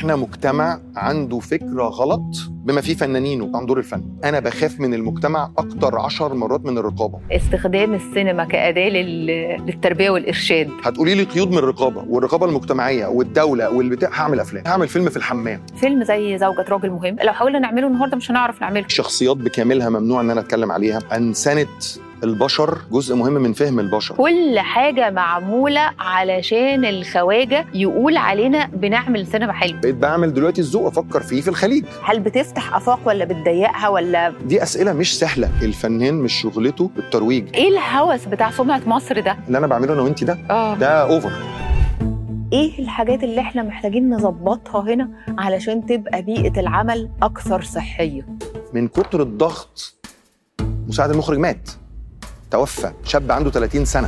احنا مجتمع عنده فكره غلط بما فيه فنانينه عن دور الفن انا بخاف من المجتمع اكتر عشر مرات من الرقابه استخدام السينما كأداة لل- للتربية والإرشاد هتقولي لي قيود من الرقابه والرقابه المجتمعيه والدوله والبتاع هعمل افلام هعمل فيلم في الحمام فيلم زي زوجة راجل مهم لو حاولنا نعمله النهارده مش هنعرف نعمله الشخصيات بكاملها ممنوع ان انا اتكلم عليها انسنه البشر جزء مهم من فهم البشر كل حاجة معمولة علشان الخواجة يقول علينا بنعمل سينما حلو بقيت بعمل دلوقتي الذوق افكر فيه في الخليج هل بتفتح آفاق ولا بتضيقها ولا دي اسئله مش سهله الفنان مش شغلته الترويج ايه الهوس بتاع سمعة مصر ده؟ اللي انا بعمله انا وانت ده اه ده اوفر ايه الحاجات اللي احنا محتاجين نظبطها هنا علشان تبقى بيئة العمل أكثر صحية؟ من كتر الضغط مساعد المخرج مات توفى شاب عنده 30 سنه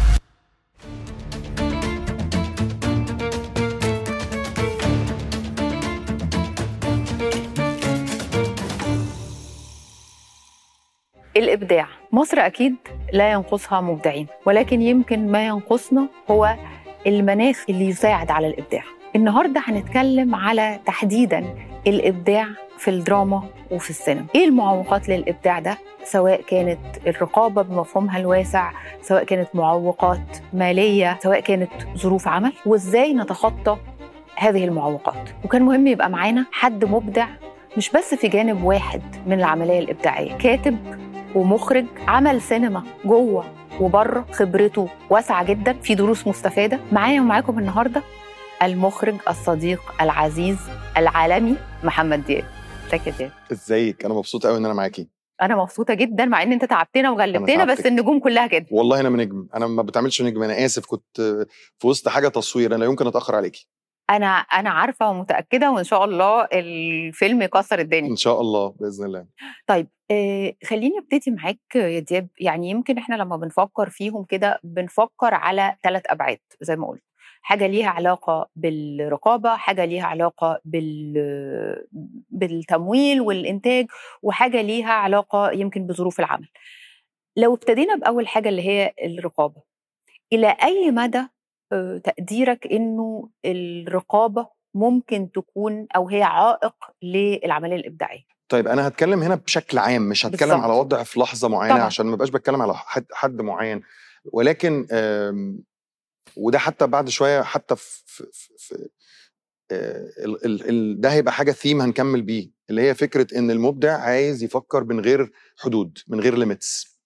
الإبداع مصر أكيد لا ينقصها مبدعين ولكن يمكن ما ينقصنا هو المناخ اللي يساعد على الإبداع النهاردة هنتكلم على تحديدا الإبداع في الدراما وفي السينما إيه المعوقات للإبداع ده سواء كانت الرقابة بمفهومها الواسع سواء كانت معوقات مالية سواء كانت ظروف عمل وإزاي نتخطى هذه المعوقات وكان مهم يبقى معانا حد مبدع مش بس في جانب واحد من العملية الإبداعية كاتب ومخرج عمل سينما جوه وبره خبرته واسعه جدا في دروس مستفاده معايا ومعاكم النهارده المخرج الصديق العزيز العالمي محمد دياب ازيك يا دياب ازيك انا مبسوط قوي ان انا معاكي انا مبسوطه جدا مع ان انت تعبتنا وغلبتنا أنا بس تعبتك. النجوم كلها كده والله انا نجم انا ما بتعملش نجم انا اسف كنت في وسط حاجه تصوير انا لا يمكن اتاخر عليكي انا انا عارفه ومتاكده وان شاء الله الفيلم يكسر الدنيا ان شاء الله باذن الله طيب آه خليني ابتدي معاك يا دياب يعني يمكن احنا لما بنفكر فيهم كده بنفكر على ثلاث ابعاد زي ما قلت حاجه ليها علاقه بالرقابه حاجه ليها علاقه بال بالتمويل والانتاج وحاجه ليها علاقه يمكن بظروف العمل لو ابتدينا باول حاجه اللي هي الرقابه الى اي مدى آه، تقديرك انه الرقابه ممكن تكون او هي عائق للعمليه الابداعيه طيب انا هتكلم هنا بشكل عام مش هتكلم بالظبط. على وضع في لحظه معينه طبعاً. عشان ما بقاش بتكلم على حد, حد معين ولكن آم، وده حتى بعد شويه حتى في, في, في آه، ال- ال- ال- ده هيبقى حاجه ثيم هنكمل بيه اللي هي فكره ان المبدع عايز يفكر من غير حدود من غير ليميتس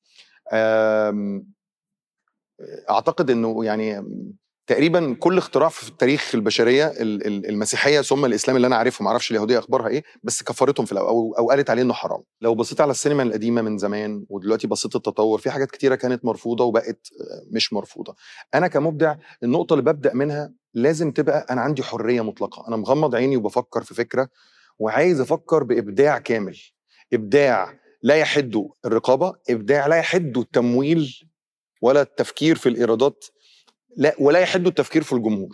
اعتقد انه يعني تقريبا كل اختراع في التاريخ البشريه ال- ال- المسيحيه ثم الاسلام اللي انا عارفه ما اعرفش اليهوديه اخبارها ايه بس كفرتهم في الأول او او قالت عليه انه حرام لو بصيت على السينما القديمه من زمان ودلوقتي بصيت التطور في حاجات كتيره كانت مرفوضه وبقت آه، مش مرفوضه انا كمبدع النقطه اللي ببدا منها لازم تبقى انا عندي حريه مطلقه انا مغمض عيني وبفكر في فكره وعايز افكر بابداع كامل ابداع لا يحده الرقابه ابداع لا يحده التمويل ولا التفكير في الايرادات لا ولا يحده التفكير في الجمهور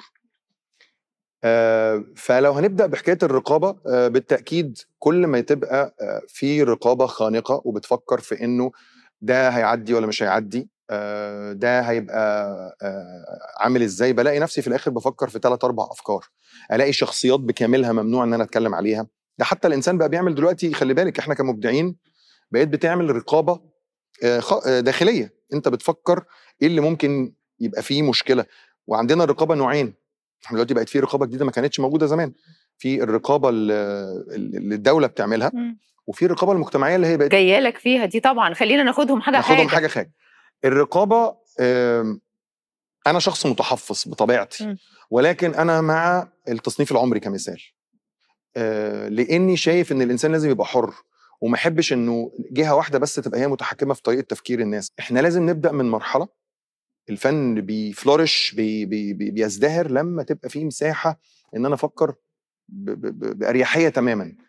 آه، فلو هنبدا بحكايه الرقابه آه، بالتاكيد كل ما تبقى آه، في رقابه خانقه وبتفكر في انه ده هيعدي ولا مش هيعدي آه، ده هيبقى آه، عامل ازاي بلاقي نفسي في الاخر بفكر في ثلاث اربع افكار الاقي شخصيات بكاملها ممنوع ان انا اتكلم عليها ده حتى الانسان بقى بيعمل دلوقتي خلي بالك احنا كمبدعين بقيت بتعمل رقابه آه، خ- آه، داخليه انت بتفكر ايه اللي ممكن يبقى فيه مشكله وعندنا الرقابه نوعين احنا دلوقتي بقت في رقابه جديده ما كانتش موجوده زمان في الرقابه اللي اللي الدوله بتعملها وفي الرقابه المجتمعيه اللي هي بقت جايه لك فيها دي طبعا خلينا ناخدهم حاجه ناخدهم حاجه حاجه حاجه الرقابه آم، انا شخص متحفظ بطبيعتي مم. ولكن انا مع التصنيف العمري كمثال آه، لاني شايف ان الانسان لازم يبقى حر وما احبش انه جهه واحده بس تبقى هي متحكمه في طريقه تفكير الناس احنا لازم نبدا من مرحله الفن بيفلورش بي بي بي بيزدهر لما تبقى فيه مساحه ان انا افكر ب- ب- ب- باريحيه تماما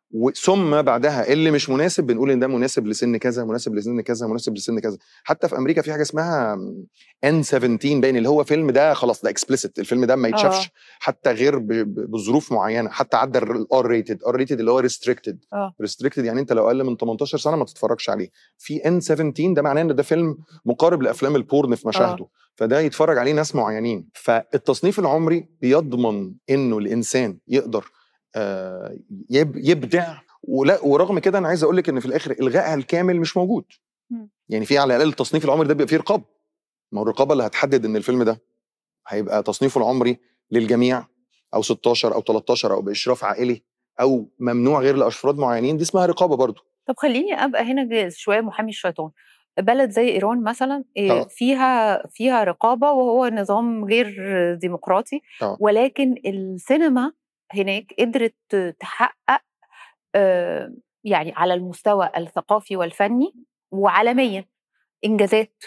ثم بعدها اللي مش مناسب بنقول ان ده مناسب لسن كذا مناسب لسن كذا مناسب لسن كذا حتى في امريكا في حاجه اسمها ان 17 باين اللي هو فيلم ده خلاص ده اكسبلسيت الفيلم ده ما يتشافش آه. حتى غير ب- ب- بظروف معينه حتى عدى الار ريتد ار ريتد اللي هو ريستريكتد اه ريستريكتد يعني انت لو اقل من 18 سنه ما تتفرجش عليه في ان 17 ده معناه ان ده فيلم مقارب لافلام البورن في مشاهده فده يتفرج عليه ناس معينين فالتصنيف العمري بيضمن انه الانسان يقدر آه، يب- يبدع ولا ورغم كده انا عايز اقول لك ان في الاخر الغائها الكامل مش موجود مم. يعني في على الاقل التصنيف العمري ده بيبقى فيه رقابه ما هو الرقابه اللي هتحدد ان الفيلم ده هيبقى تصنيفه العمري للجميع او 16 او 13 او باشراف عائلي او ممنوع غير لاشفراد معينين دي اسمها رقابه برضو طب خليني ابقى هنا جايز شويه محامي الشيطان بلد زي ايران مثلا إيه، آه. فيها فيها رقابه وهو نظام غير ديمقراطي آه. ولكن السينما هناك قدرت تحقق آه، يعني على المستوى الثقافي والفني وعالميا انجازات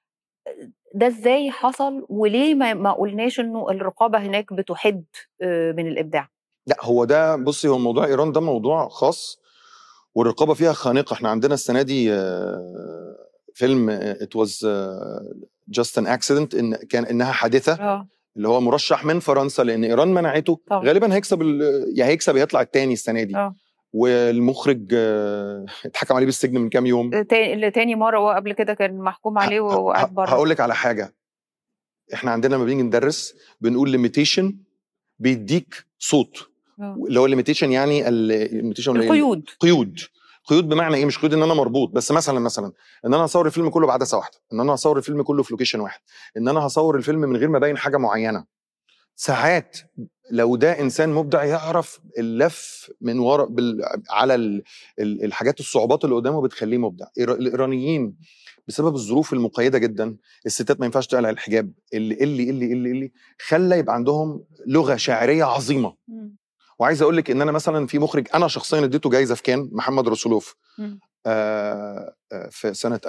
ده ازاي حصل وليه ما, ما قلناش انه الرقابه هناك بتحد آه، من الابداع لا هو ده بصي هو موضوع ايران ده موضوع خاص والرقابه فيها خانقه احنا عندنا السنه دي آه، فيلم ات واز جاست ان اكسيدنت ان كان انها حادثه اه اللي هو مرشح من فرنسا لان ايران منعته طبعا. غالبا هيكسب ال- يا هيكسب يا هيطلع التاني السنه دي اه والمخرج آه، اتحكم عليه بالسجن من كام يوم تاني تاني مره وقبل كده كان محكوم عليه وقاعد بره هقول لك على حاجه احنا عندنا لما بنيجي ندرس بنقول ليميتيشن بيديك صوت آه. اللي هو الليميتيشن يعني الليميتيشن القيود قيود قيود بمعنى ايه مش قيود ان انا مربوط بس مثلا مثلا ان انا هصور الفيلم كله بعدسه واحده ان انا هصور الفيلم كله في لوكيشن واحد ان انا هصور الفيلم من غير ما ابين حاجه معينه ساعات لو ده انسان مبدع يعرف اللف من ورا بال... على ال... ال- الحاجات الصعوبات اللي قدامه بتخليه مبدع إيرا- الايرانيين بسبب الظروف المقيده جدا الستات ما ينفعش تقلع الحجاب اللي اللي اللي اللي اللي خلى يبقى عندهم لغه شاعريه عظيمه مم. وعايز اقول لك ان انا مثلا في مخرج انا شخصيا اديته جايزه في كان محمد رسولوف مم. آه آه، في سنه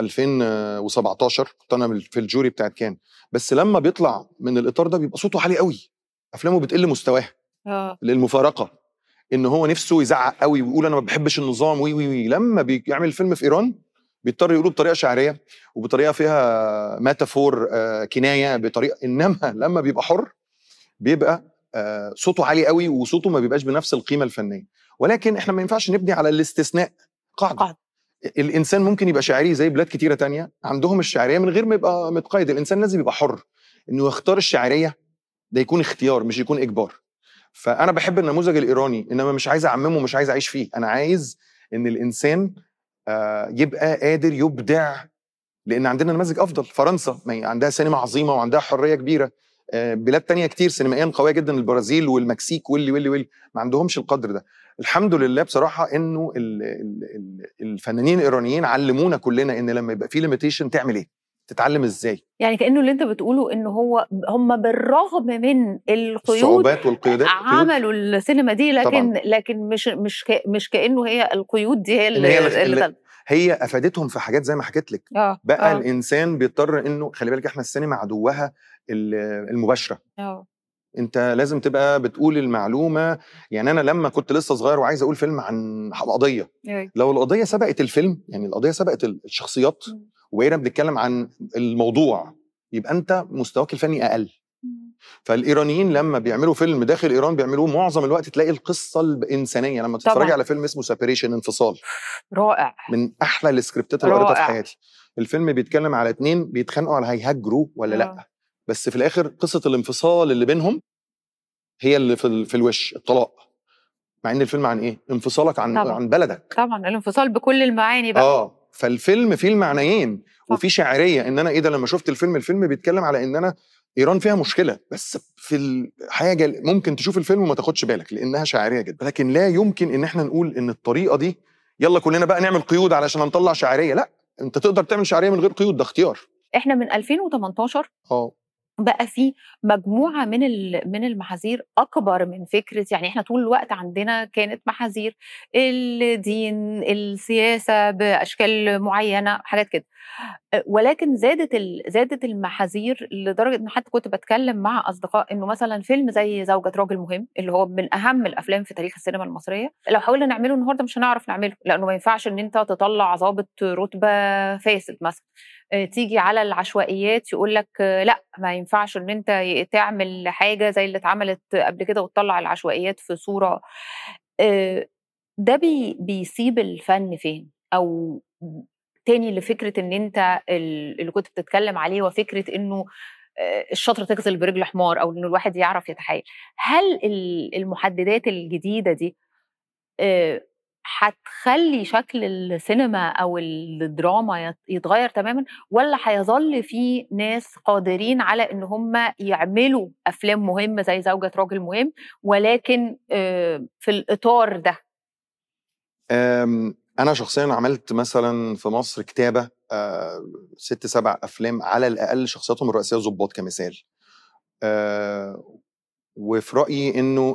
2017 كنت انا في الجوري بتاعت كان بس لما بيطلع من الاطار ده بيبقى صوته عالي قوي افلامه بتقل مستواها اه للمفارقه ان هو نفسه يزعق قوي ويقول انا ما بحبش النظام وي وي وي لما بيعمل فيلم في ايران بيضطر يقوله بطريقه شعريه وبطريقه فيها ميتافور آه كنايه بطريقه انما لما بيبقى حر بيبقى آه صوته عالي قوي وصوته ما بيبقاش بنفس القيمه الفنيه ولكن احنا ما ينفعش نبني على الاستثناء قاعده قاعدة. الانسان ممكن يبقى شاعري زي بلاد كتيره تانية عندهم الشعريه من غير ما يبقى متقيد الانسان لازم يبقى حر انه يختار الشعريه ده يكون اختيار مش يكون اجبار فانا بحب النموذج الايراني انما مش عايز اعممه مش عايز اعيش فيه انا عايز ان الانسان آه، يبقى قادر يبدع لان عندنا نماذج افضل فرنسا ما هي عندها سينما عظيمه وعندها حريه كبيره آه، بلاد تانية كتير سينمائيا قويه جدا البرازيل والمكسيك واللي واللي واللي ما عندهمش القدر ده الحمد لله بصراحه انه ال- ال- ال- الفنانين الايرانيين علمونا كلنا ان لما يبقى في ليميتيشن تعمل ايه تتعلم ازاي يعني كانه اللي انت بتقوله ان هو هم بالرغم من القيود الصعوبات والقيودات القيود عملوا السينما دي لكن طبعاً. لكن مش مش ك- مش كانه هي القيود دي هي إن اللي, هي اللي- اللي اللي- هي افادتهم في حاجات زي ما حكيت لك اه بقى اه الانسان بيضطر انه خلي بالك احنا السينما عدوها ال- المباشره اه انت لازم تبقى بتقول المعلومه يعني انا لما كنت لسه صغير وعايز اقول فيلم عن قضيه أيوة. لو القضيه سبقت الفيلم يعني القضيه سبقت الشخصيات مم. وبقينا بنتكلم عن الموضوع يبقى انت مستواك الفني اقل فالايرانيين لما بيعملوا فيلم داخل ايران بيعملوه معظم الوقت تلاقي القصه الانسانيه لما تتفرجي طبعاً. على فيلم اسمه سيبريشن انفصال رائع من احلى السكريبتات اللي قريتها في رائع. حياتي الفيلم بيتكلم على اتنين بيتخانقوا على هيهاجروا ولا آه. لا بس في الاخر قصه الانفصال اللي بينهم هي اللي في, ال- في الوش الطلاق مع ان الفيلم عن ايه انفصالك عن طبعاً. عن بلدك طبعا الانفصال بكل المعاني بقى اه فالفيلم فيه المعنيين صح. وفي شاعريه ان انا ايه ده لما شفت الفيلم الفيلم بيتكلم على ان انا ايران فيها مشكله بس في الحاجه ممكن تشوف الفيلم وما تاخدش بالك لانها شاعريه جدا لكن لا يمكن ان احنا نقول ان الطريقه دي يلا كلنا بقى نعمل قيود علشان نطلع شاعريه لا انت تقدر تعمل شعريه من غير قيود ده اختيار احنا من 2018 اه بقى في مجموعه من من المحاذير اكبر من فكره يعني احنا طول الوقت عندنا كانت محاذير الدين السياسه باشكال معينه حاجات كده ولكن زادت زادت المحاذير لدرجه ان حتى كنت بتكلم مع اصدقاء انه مثلا فيلم زي زوجة راجل مهم اللي هو من اهم الافلام في تاريخ السينما المصريه لو حاولنا نعمله النهارده مش هنعرف نعمله لانه ما ينفعش ان انت تطلع ضابط رتبه فاسد مثلا تيجي على العشوائيات يقول لك لا ما ينفعش ان انت تعمل حاجه زي اللي اتعملت قبل كده وتطلع العشوائيات في صوره ده بي بيسيب الفن فين او تاني لفكره ان انت اللي كنت بتتكلم عليه وفكره انه الشطر تغزل برجل حمار او انه الواحد يعرف يتحايل هل المحددات الجديده دي هتخلي شكل السينما او الدراما يتغير تماما ولا هيظل في ناس قادرين على ان هم يعملوا افلام مهمه زي زوجة راجل مهم ولكن في الاطار ده انا شخصيا عملت مثلا في مصر كتابه ست سبع افلام على الاقل شخصياتهم الرئيسيه ظباط كمثال وفي رايي انه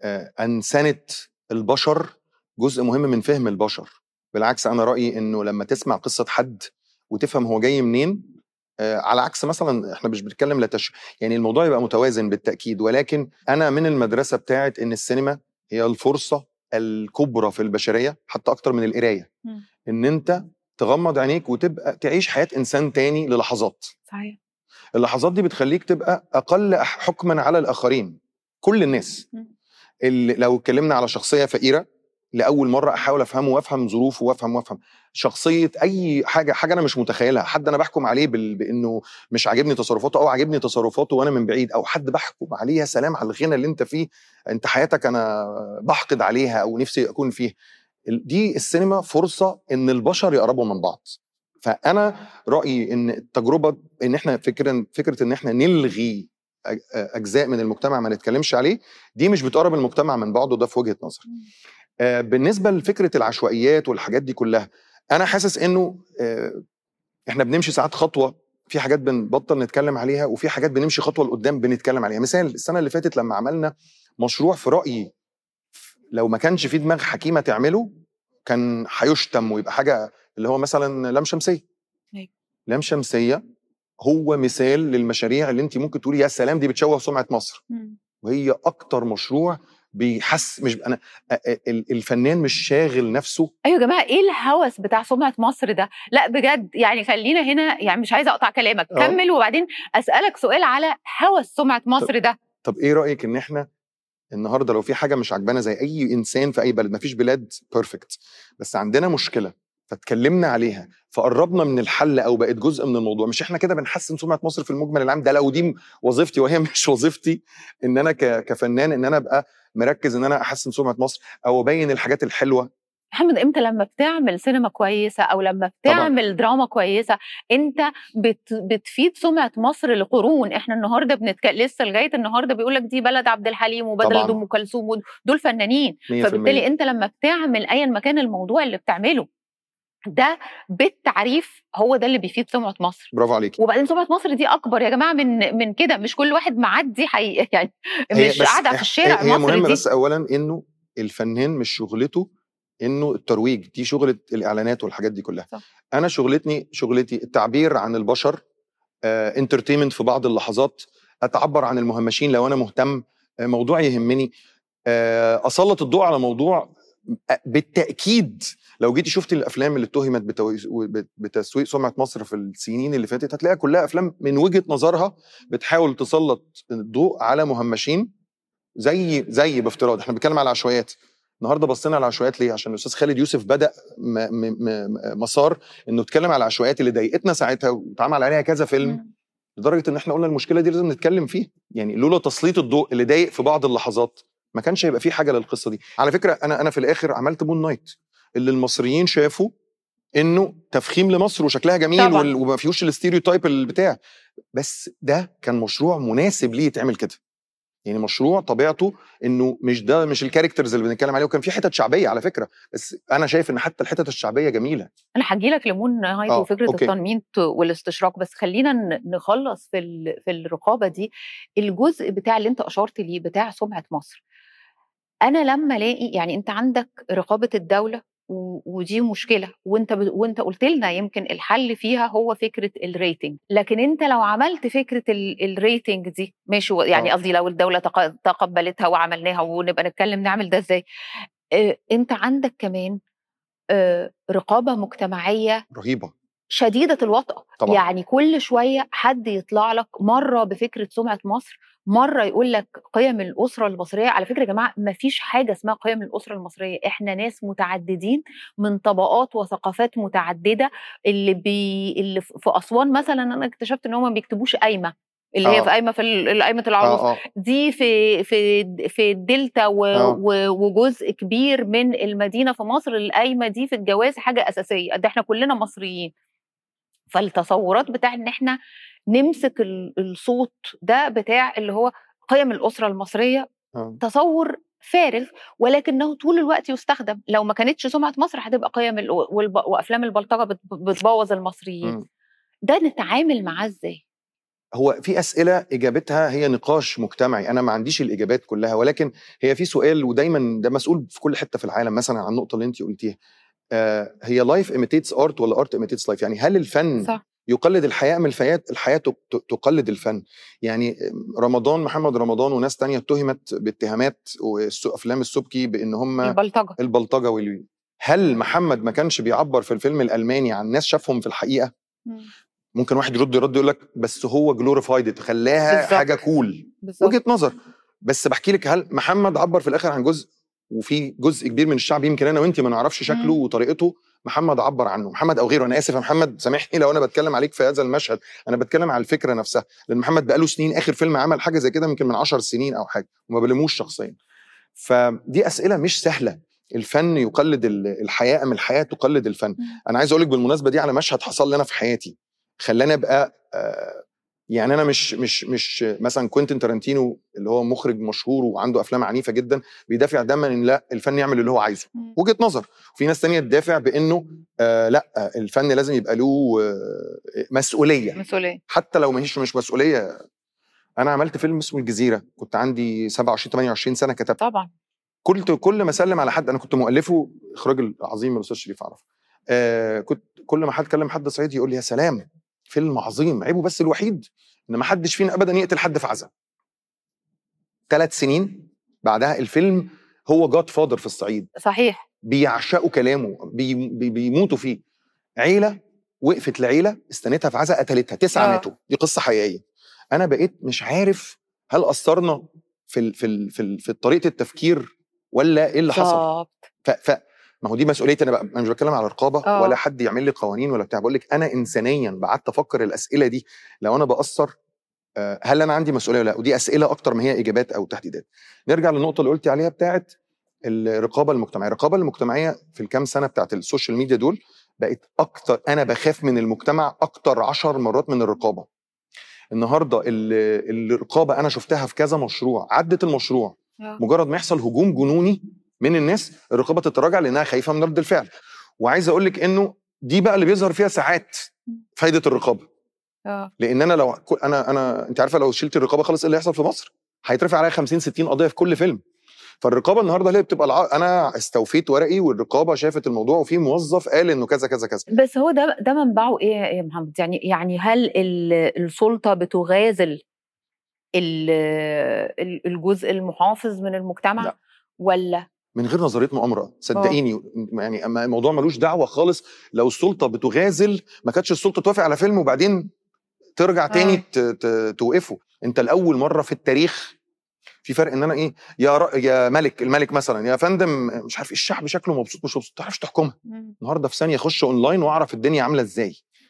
انسنه البشر جزء مهم من فهم البشر بالعكس انا رايي انه لما تسمع قصه حد وتفهم هو جاي منين آه على عكس مثلا احنا مش بنتكلم لتش يعني الموضوع يبقى متوازن بالتاكيد ولكن انا من المدرسه بتاعت ان السينما هي الفرصه الكبرى في البشريه حتى اكتر من القرايه ان انت تغمض عينيك وتبقى تعيش حياه انسان تاني للحظات صحيح اللحظات دي بتخليك تبقى اقل حكما على الاخرين كل الناس اللي لو اتكلمنا على شخصيه فقيره لاول مره احاول افهمه وافهم ظروفه وافهم وافهم شخصيه اي حاجه حاجه انا مش متخيلها حد انا بحكم عليه بانه مش عاجبني تصرفاته او عاجبني تصرفاته وانا من بعيد او حد بحكم عليه يا سلام على الغنى اللي انت فيه انت حياتك انا بحقد عليها او نفسي اكون فيه دي السينما فرصه ان البشر يقربوا من بعض فانا رايي ان التجربه ان احنا فكره فكره ان احنا نلغي اجزاء من المجتمع ما نتكلمش عليه دي مش بتقرب المجتمع من بعضه ده في وجهه نظري آه بالنسبه لفكره العشوائيات والحاجات دي كلها انا حاسس انه آه احنا بنمشي ساعات خطوه في حاجات بنبطل نتكلم عليها وفي حاجات بنمشي خطوه لقدام بنتكلم عليها مثال السنه اللي فاتت لما عملنا مشروع في رايي لو ما كانش في دماغ حكيمه تعمله كان هيشتم ويبقى حاجه اللي هو مثلا لام شمسيه لام شمسيه هو مثال للمشاريع اللي انت ممكن تقولي يا سلام دي بتشوه سمعه مصر وهي اكتر مشروع بيحس مش انا الفنان مش شاغل نفسه ايوه يا جماعه ايه الهوس بتاع سمعه مصر ده لا بجد يعني خلينا هنا يعني مش عايزه اقطع كلامك أوه. كمل وبعدين اسالك سؤال على هوس سمعه مصر ده طب ايه رايك ان احنا النهارده لو في حاجه مش عجبانا زي اي انسان في اي بلد مفيش بلاد بيرفكت بس عندنا مشكله فاتكلمنا عليها فقربنا من الحل او بقت جزء من الموضوع مش احنا كده بنحسن سمعه مصر في المجمل العام ده لو دي وظيفتي وهي مش وظيفتي ان انا كفنان ان انا ابقى مركز ان انا احسن سمعه مصر او ابين الحاجات الحلوه محمد امتى لما بتعمل سينما كويسه او لما بتعمل طبعا. دراما كويسه انت بت بتفيد سمعه مصر لقرون احنا النهارده بنتكلم لسه لغايه النهارده بيقول لك دي بلد عبد الحليم وبلد ام كلثوم دول فنانين فبالتالي انت لما بتعمل ايا ما كان الموضوع اللي بتعمله ده بالتعريف هو ده اللي بيفيد سمعه مصر برافو عليك وبعدين سمعه مصر دي اكبر يا جماعه من من كده مش كل واحد معدي حقيقي يعني مش قاعده في الشارع هي مصر مهمه دي. بس اولا انه الفنان مش شغلته انه الترويج دي شغله الاعلانات والحاجات دي كلها صح. انا شغلتني شغلتي التعبير عن البشر انترتينمنت آه، في بعض اللحظات اتعبر عن المهمشين لو انا مهتم آه، موضوع يهمني آه، اسلط الضوء على موضوع بالتاكيد لو جيتي شفتي الافلام اللي اتهمت بتسويق سمعه مصر في السنين اللي فاتت هتلاقيها كلها افلام من وجهه نظرها بتحاول تسلط الضوء على مهمشين زي زي بافتراض احنا بنتكلم على عشوائيات النهارده بصينا على العشوائيات ليه؟ عشان الاستاذ خالد يوسف بدا مسار انه اتكلم على العشوائيات اللي ضايقتنا ساعتها واتعمل عليها كذا فيلم لدرجه ان احنا قلنا المشكله دي لازم نتكلم فيها يعني لولا تسليط الضوء اللي ضايق في بعض اللحظات ما كانش هيبقى في حاجه للقصه دي على فكره انا انا في الاخر عملت مون نايت اللي المصريين شافوا انه تفخيم لمصر وشكلها جميل طبعا. وما فيهوش الاستيريو تايب البتاع بس ده كان مشروع مناسب ليه يتعمل كده يعني مشروع طبيعته انه مش ده مش الكاركترز اللي بنتكلم عليه وكان في حتت شعبيه على فكره بس انا شايف ان حتى الحتت الشعبيه جميله انا هجي لك لمون هايت آه، وفكره أوكي. التنميط والاستشراق بس خلينا ن- نخلص في ال- في الرقابه دي الجزء بتاع اللي انت اشرت ليه بتاع سمعه مصر انا لما الاقي يعني انت عندك رقابه الدوله و- ودي مشكله وانت ب... وانت قلت لنا يمكن الحل فيها هو فكره الريتنج لكن انت لو عملت فكره ال... الريتنج دي ماشي و- يعني آه. قصدي لو الدوله تق... تقبلتها وعملناها ونبقى نتكلم نعمل ده ازاي آه، انت عندك كمان آه، رقابه مجتمعيه رهيبه شديده الوطأه طبعا. يعني كل شويه حد يطلع لك مره بفكره سمعه مصر مره يقول لك قيم الاسره المصريه على فكره يا جماعه ما فيش حاجه اسمها قيم الاسره المصريه احنا ناس متعددين من طبقات وثقافات متعدده اللي بي اللي في في اسوان مثلا انا اكتشفت ان هم ما بيكتبوش قايمه اللي هي آه. في قايمه في ال- قايمه العروس اه اه دي في في في الدلتا و- آه. و- وجزء كبير من المدينه في مصر القايمه دي في الجواز حاجه اساسيه ده احنا كلنا مصريين فالتصورات بتاع ان احنا نمسك ال- الصوت ده بتاع اللي هو قيم الاسره المصريه آه. تصور فارغ ولكنه طول الوقت يستخدم لو ما كانتش سمعه مصر هتبقى قيم ال- والب- وافلام البلطجه بت- بتبوظ المصريين مم. ده نتعامل معاه ازاي هو في اسئله اجابتها هي نقاش مجتمعي انا ما عنديش الاجابات كلها ولكن هي في سؤال ودايما ده مسؤول في كل حته في العالم مثلا عن النقطه اللي انت قلتيها آه هي لايف imitates ارت ولا ارت imitates لايف يعني هل الفن صح يقلد الحياه من الحياه الحياه تق- ت- تقلد الفن يعني رمضان محمد رمضان وناس تانية اتهمت باتهامات وافلام السبكي بان هم البلطجه البلطجه والوي هل محمد ما كانش بيعبر في الفيلم الالماني عن ناس شافهم في الحقيقه مم. ممكن واحد يرد يرد يقول لك بس هو جلوريفايد خلاها بالظبط. حاجه كول بالظبط وجهه نظر بس بحكي لك هل محمد عبر في الاخر عن جزء وفي جزء كبير من الشعب يمكن انا وانت ما نعرفش شكله مم. وطريقته محمد عبر عنه محمد او غيره انا اسف يا محمد سامحني لو انا بتكلم عليك في هذا المشهد انا بتكلم على الفكره نفسها لان محمد بقاله سنين اخر فيلم عمل حاجه زي كده يمكن من عشر سنين او حاجه وما بلموش شخصيا فدي اسئله مش سهله الفن يقلد ال- الحياه ام الحياه تقلد الفن مم. انا عايز اقول لك بالمناسبه دي على مشهد حصل لي انا في حياتي خلاني ابقى آه، يعني انا مش مش مش مثلا كوينتين تارانتينو اللي هو مخرج مشهور وعنده افلام عنيفه جدا بيدافع دايما ان لا الفن يعمل اللي هو عايزه مم. وجهه نظر وفي ناس تانية تدافع بانه آه لا آه، الفن لازم يبقى له آه مسؤوليه مسؤوليه حتى لو مش مش مسؤوليه انا عملت فيلم اسمه الجزيره كنت عندي 27 28 سنه كتبت طبعا كنت كل ما اسلم على حد انا كنت مؤلفه اخراج العظيم الاستاذ شريف عرفه آه كنت كل ما حد كلم حد صعيدي يقول لي يا سلام فيلم عظيم عيبه بس الوحيد ان ما حدش فينا ابدا يقتل حد في عزا ثلاث سنين بعدها الفيلم هو جاد فادر في الصعيد صحيح بيعشقوا كلامه بي بي بيموتوا فيه عيله وقفت لعيله استنتها في عزا قتلتها تسعه آه. ماتوا دي قصه حقيقيه انا بقيت مش عارف هل اثرنا في ال في ال في, ال في طريقه التفكير ولا ايه اللي حصل بالظبط ف, ف ما هو دي مسؤوليتي انا بقى انا مش بتكلم على رقابه آه. ولا حد يعمل لي قوانين ولا بتاع بقول لك انا انسانيا قعدت افكر الاسئله دي لو انا باثر آه، هل انا عندي مسؤوليه ولا لا ودي اسئله اكتر ما هي اجابات او تهديدات نرجع للنقطه اللي قلتي عليها بتاعت الرقابه المجتمعيه الرقابه المجتمعيه في الكام سنه بتاعت السوشيال ميديا دول بقت اكتر انا بخاف من المجتمع اكتر عشر مرات من الرقابه النهارده ال- الرقابه انا شفتها في كذا مشروع عدت المشروع آه. مجرد ما يحصل هجوم جنوني من الناس الرقابه تتراجع لانها خايفه من رد الفعل وعايز اقول لك انه دي بقى اللي بيظهر فيها ساعات فايده الرقابه اه لان انا لو كل- انا انا انت عارفه لو شلت الرقابه خالص ايه اللي هيحصل في مصر هيترفع عليا 50 60 قضيه في كل فيلم فالرقابه النهارده اللي هي بتبقى الع... انا استوفيت ورقي والرقابه شافت الموضوع وفي موظف قال انه كذا كذا كذا بس هو ده ده منبعه ايه يا محمد يعني يعني هل ال- السلطه بتغازل ال- ال- الجزء المحافظ من المجتمع لا. ولا من غير نظريه مؤامره صدقيني يعني أما الموضوع ملوش دعوه خالص لو السلطه بتغازل ما كانتش السلطه توافق على فيلم وبعدين ترجع تاني آه. ت... ت... توقفه انت لاول مره في التاريخ في فرق ان انا ايه يا ر... يا ملك الملك مثلا يا فندم مش عارف إيه، الشعب شكله مبسوط مش مبسوط ما تعرفش تحكمها النهارده في ثانيه اخش اونلاين واعرف الدنيا عامله ازاي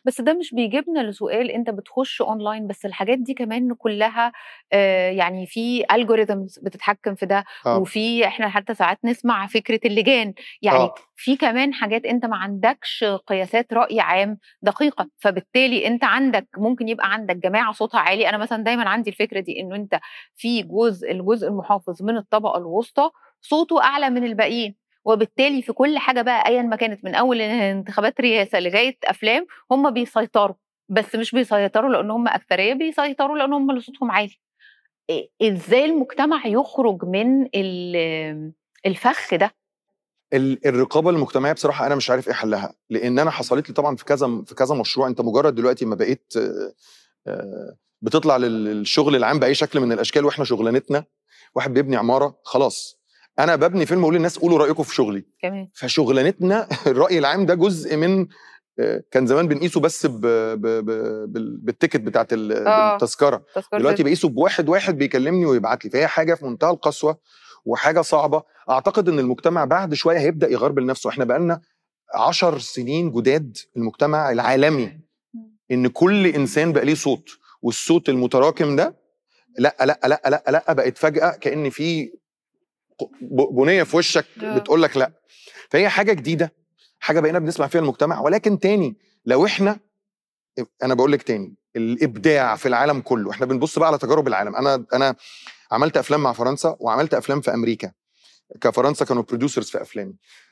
بس ده مش بيجيبنا لسؤال انت بتخش اونلاين بس الحاجات دي كمان كلها آه، يعني في الجوريزمز بتتحكم في ده آه. وفي احنا حتى ساعات نسمع فكره اللجان يعني آه. في كمان حاجات انت ما عندكش قياسات راي عام دقيقه فبالتالي انت عندك ممكن يبقى عندك جماعه صوتها عالي انا مثلا دايما عندي الفكره دي انه انت في جزء الجزء المحافظ من الطبقه الوسطى صوته اعلى من الباقيين وبالتالي في كل حاجه بقى ايا ما كانت من اول انتخابات رئاسه لغايه افلام هم بيسيطروا بس مش بيسيطروا لان هم اكثريه بيسيطروا لان هم اللي صوتهم عالي إيه- ازاي المجتمع يخرج من ال- الفخ ده ال- الرقابه المجتمعيه بصراحه انا مش عارف ايه حلها لان انا حصلت لي طبعا في كذا في كذا مشروع انت مجرد دلوقتي ما بقيت آه، آه، بتطلع لل- للشغل العام باي شكل من الاشكال واحنا شغلانتنا واحد بيبني عماره خلاص انا ببني فيلم اقول للناس قولوا رايكم في شغلي كمان فشغلانتنا الراي العام ده جزء من آه، كان زمان بنقيسه بس ب... ب... ب... بال- بالتيكت بتاعت ال- آه. التذكره تذكرة دلوقتي بقيسه بواحد واحد بيكلمني ويبعت لي فهي حاجه في منتهى القسوه وحاجه صعبه اعتقد ان المجتمع بعد شويه هيبدا يغربل نفسه احنا بقالنا عشر سنين جداد المجتمع العالمي ان كل انسان بقى ليه صوت والصوت المتراكم ده لا لا لا لا لا بقت فجاه كان في ب- بنيه في وشك آه. بتقول لك لا فهي حاجه جديده حاجه بقينا بنسمع فيها المجتمع ولكن تاني لو احنا انا بقول لك تاني الابداع في العالم كله احنا بنبص بقى على تجارب العالم انا انا عملت افلام مع فرنسا وعملت افلام في امريكا كفرنسا كانوا بروديوسرز في افلامي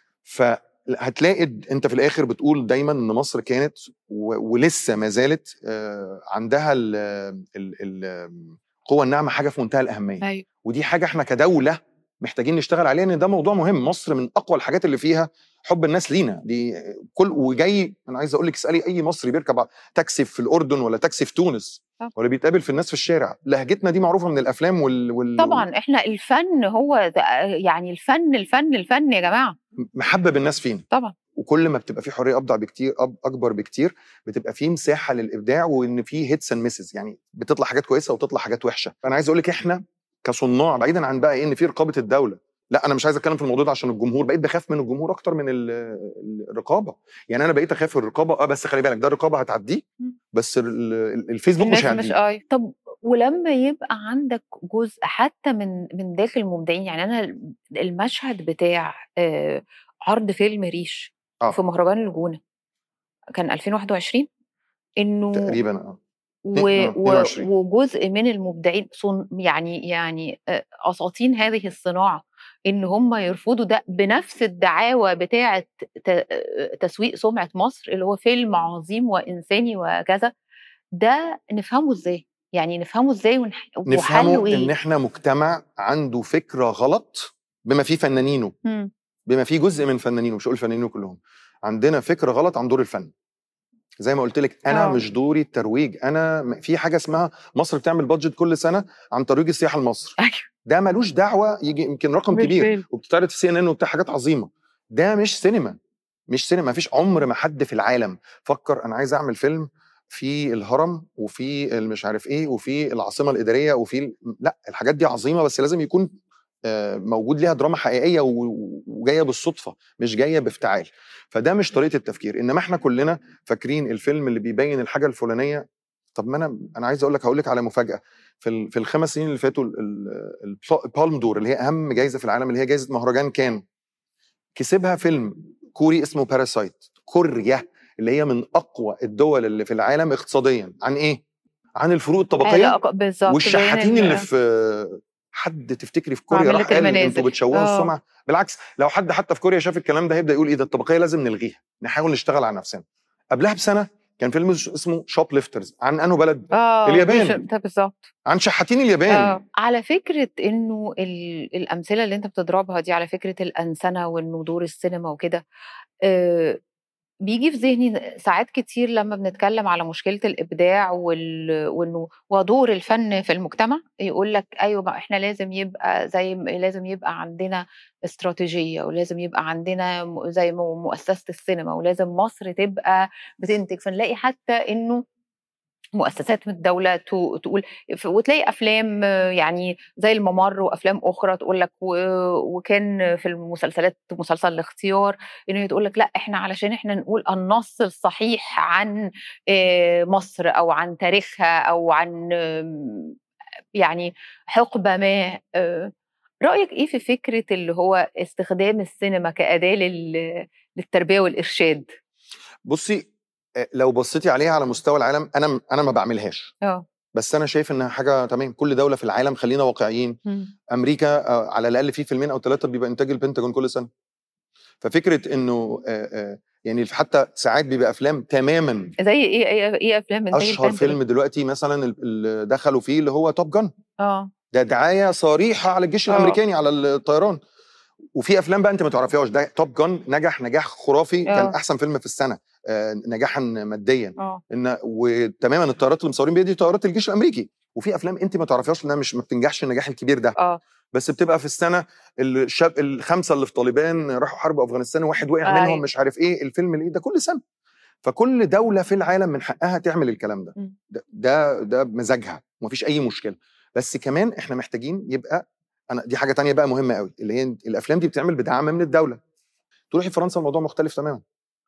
فهتلاقي د- انت في الاخر بتقول دايما ان مصر كانت و- ولسه ما زالت آه، عندها ال- ال- ال- القوه الناعمه حاجه في منتهى الاهميه ايوه ودي حاجه احنا كدوله محتاجين نشتغل عليها ان ده موضوع مهم مصر من اقوى الحاجات اللي فيها حب الناس لينا دي كل وجاي انا عايز اقول لك اسالي اي مصري بيركب تاكسي في الاردن ولا تاكسي في تونس طبعا. ولا بيتقابل في الناس في الشارع لهجتنا دي معروفه من الافلام وال, وال... طبعا احنا الفن هو ده يعني الفن الفن الفن يا جماعه محبب الناس فينا طبعا وكل ما بتبقى في حريه ابدع بكتير أب اكبر بكتير بتبقى في مساحه للابداع وان في هيتس اند ميسز يعني بتطلع حاجات كويسه وتطلع حاجات وحشه فانا عايز اقول لك احنا كصناع بعيدا عن بقى ايه ان في رقابه الدوله لا انا مش عايز اتكلم في الموضوع ده عشان الجمهور بقيت بخاف من الجمهور اكتر من ال- ال- الرقابه يعني انا بقيت اخاف من الرقابه اه بس خلي بالك ده الرقابه هتعديه مم. بس ال- ال- الفيسبوك مش الناس مش هيعديه اي طب ولما يبقى عندك جزء حتى من من داخل المبدعين يعني انا المشهد بتاع آه، عرض فيلم ريش آه. في مهرجان الجونه كان 2021 انه تقريبا اه و... آه، و... 22. وجزء من المبدعين صن... يعني يعني آه، اساطين هذه الصناعه ان هم يرفضوا ده بنفس الدعاوى بتاعه ت... آه، تسويق سمعه مصر اللي هو فيلم عظيم وانساني وكذا ده نفهمه ازاي يعني نفهمه ازاي ونح... وحله نفهمه ايه ان احنا مجتمع عنده فكره غلط بما فيه فنانينه مم. بما فيه جزء من فنانينه مش هقول فنانينه كلهم عندنا فكره غلط عن دور الفن زي ما قلت لك انا آه. مش دوري الترويج انا م- في حاجه اسمها مصر بتعمل بادجت كل سنه عن ترويج السياحه لمصر ايوه ده ملوش دعوه يجي يمكن رقم كبير بالفعل. وبتتعرض في سي ان ان وبتاع حاجات عظيمه ده مش سينما مش سينما مفيش عمر ما حد في العالم فكر انا عايز اعمل فيلم في الهرم وفي مش عارف ايه وفي العاصمه الاداريه وفي ال- لا الحاجات دي عظيمه بس لازم يكون آه، موجود ليها دراما حقيقيه و- وجايه بالصدفه مش جايه بافتعال فده مش طريقه التفكير انما احنا كلنا فاكرين الفيلم اللي بيبين الحاجه الفلانيه طب ما انا انا عايز اقول لك هقول لك على مفاجاه في ال- في الخمس سنين اللي فاتوا ال- ال- البالم دور اللي هي اهم جائزه في العالم اللي هي جائزه مهرجان كان كسبها فيلم كوري اسمه باراسايت كوريا اللي هي من اقوى الدول اللي في العالم اقتصاديا عن ايه عن الفروق الطبقيه لا، بالظبط والشحاتين بين ال- اللي في حد تفتكري في كوريا عاملة راح قال المنازل. انتوا بتشوهوا آه. السمعه بالعكس لو حد حتى في كوريا شاف الكلام ده هيبدا يقول ايه ده الطبقيه لازم نلغيها نحاول نشتغل على نفسنا قبلها بسنه كان فيلم اسمه شوب ليفترز عن انه بلد اه اليابان. بيش- ده بالظبط عن شحاتين اليابان آه. على فكرة إنه ال- الأمثلة اللي أنت بتضربها دي على فكرة الأنسنة وإنه دور السينما وكده آه بيجي في ذهني ساعات كتير لما بنتكلم على مشكلة الإبداع وال... وإنه ودور الفن في المجتمع يقول لك أيوة ما إحنا لازم يبقى زي م- لازم يبقى عندنا استراتيجية ولازم يبقى عندنا م- زي م- مؤسسة السينما ولازم مصر تبقى بتنتج فنلاقي حتى إنه مؤسسات من الدوله تو- تقول ف- وتلاقي افلام آه، يعني زي الممر وافلام اخرى تقول لك و- وكان في المسلسلات مسلسل الاختيار انه هي تقول لك لا احنا علشان احنا نقول النص الصحيح عن آه، مصر او عن تاريخها او عن آم، يعني حقبه ما آه، رايك ايه في فكره اللي هو استخدام السينما كاداه لل- للتربيه والارشاد بصي آه، لو بصيتي عليها على مستوى العالم انا انا ما بعملهاش اه بس انا شايف انها حاجه تمام كل دوله في العالم خلينا واقعيين امريكا آه، على الاقل في فيلمين او ثلاثه بيبقى انتاج البنتاجون كل سنه ففكره انه آه، آه، يعني حتى ساعات بيبقى افلام تماما زي ايه ايه ايه افلام إنتاج اشهر البنتاجون؟ فيلم دلوقتي مثلا ال- اللي دخلوا فيه اللي هو توب جان اه ده دعايه صريحه على الجيش آه. الامريكاني على الطيران وفي افلام بقى انت ما تعرفيهاش ده توب جان نجح نجاح خرافي كان آه. احسن فيلم في السنه آه، نجاحا ماديا اه ان وتماما الطيارات اللي مصورين بيها دي طيارات الجيش الامريكي وفي افلام انت ما تعرفيهاش لانها مش ما بتنجحش النجاح الكبير ده اه بس بتبقى في السنه الشاب الخمسه اللي في طالبان راحوا حرب افغانستان واحد وقع أيوة. منهم مش عارف ايه الفيلم اللي ده كل سنه فكل دوله في العالم من حقها تعمل الكلام ده م. ده ده, ده بمزاجها ومفيش اي مشكله بس كمان احنا محتاجين يبقى انا دي حاجه تانية بقى مهمه قوي اللي هي الافلام دي بتتعمل بدعم من الدوله تروحي فرنسا الموضوع مختلف تماما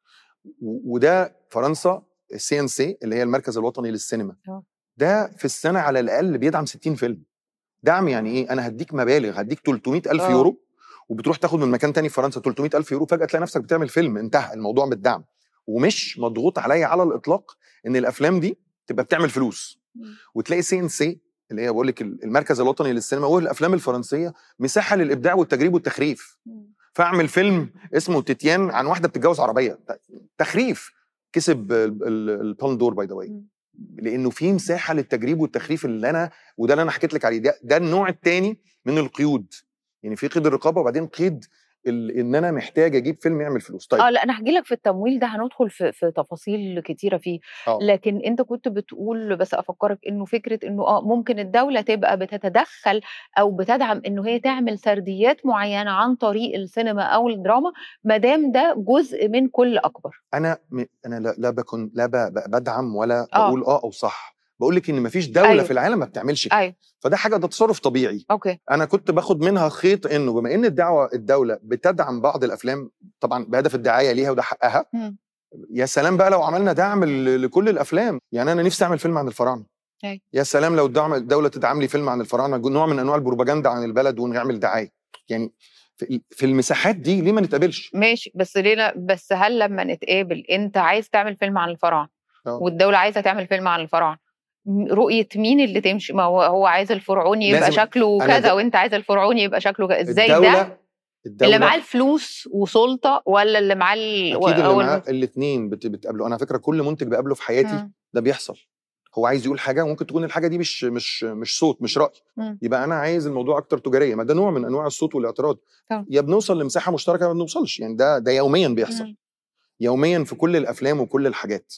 و- وده فرنسا السي ان سي اللي هي المركز الوطني للسينما آه. ده في السنه على الاقل بيدعم 60 فيلم دعم يعني ايه انا هديك مبالغ هديك 300 الف آه. يورو وبتروح تاخد من مكان تاني في فرنسا 300 الف يورو فجاه تلاقي نفسك بتعمل فيلم انتهى الموضوع بالدعم ومش مضغوط عليا على الاطلاق ان الافلام دي تبقى بتعمل فلوس مم. وتلاقي سي ان سي اللي هي بقول لك المركز الوطني للسينما والافلام الفرنسيه مساحه للابداع والتجريب والتخريف فاعمل فيلم اسمه تيتيان عن واحده بتتجوز عربيه تخريف كسب ال- ال- البالم دور باي ذا واي مم. لانه في مساحه للتجريب والتخريف اللي انا وده اللي انا حكيت لك عليه ده, ده النوع الثاني من القيود يعني في قيد الرقابه وبعدين قيد ال- ان انا محتاج اجيب فيلم يعمل فلوس طيب اه لا انا هحكي لك في التمويل ده هندخل في, في تفاصيل كتيره فيه آه. لكن انت كنت بتقول بس افكرك انه فكره انه اه ممكن الدوله تبقى بتتدخل او بتدعم انه هي تعمل سرديات معينه عن طريق السينما او الدراما ما دام ده جزء من كل اكبر انا م- انا لا, لا بكون لا ب- ب- بدعم ولا آه. بقول اه او صح بقول لك ان مفيش دوله أيوة. في العالم ما بتعملش كده ايوه فده حاجه ده تصرف طبيعي اوكي انا كنت باخد منها خيط انه بما ان الدعوه الدوله بتدعم بعض الافلام طبعا بهدف الدعايه ليها وده حقها مم. يا سلام بقى لو عملنا دعم ل- لكل الافلام يعني انا نفسي اعمل فيلم عن الفراعنه أي. يا سلام لو الدعم الدوله تدعم لي فيلم عن الفراعنه نوع من انواع البروباجندا عن البلد ونعمل دعايه يعني في في المساحات دي ليه ما نتقابلش ماشي بس ليه لا بس هل لما نتقابل انت عايز تعمل فيلم عن الفراعنه آه. والدوله عايزه تعمل فيلم عن الفراعنه م- رؤيه مين اللي تمشي ما هو هو عايز الفرعوني يبقى لازم- شكله أنا كذا ده- وانت عايز الفرعوني يبقى شكله كذا ازاي الدولة ده الدولة اللي معاه الفلوس وسلطه ولا اللي معاه ال... اكيد اللي أو معاه الم- الاثنين بتقابله انا على فكره كل منتج بقابله في حياتي مم. ده بيحصل هو عايز يقول حاجه وممكن تكون الحاجه دي مش مش مش صوت مش راي مم. يبقى انا عايز الموضوع اكتر تجاريه ما ده نوع من انواع الصوت والاعتراض طبعا. يا بنوصل لمساحه مشتركه يا ما بنوصلش يعني ده ده يوميا بيحصل مم. يوميا في كل الافلام وكل الحاجات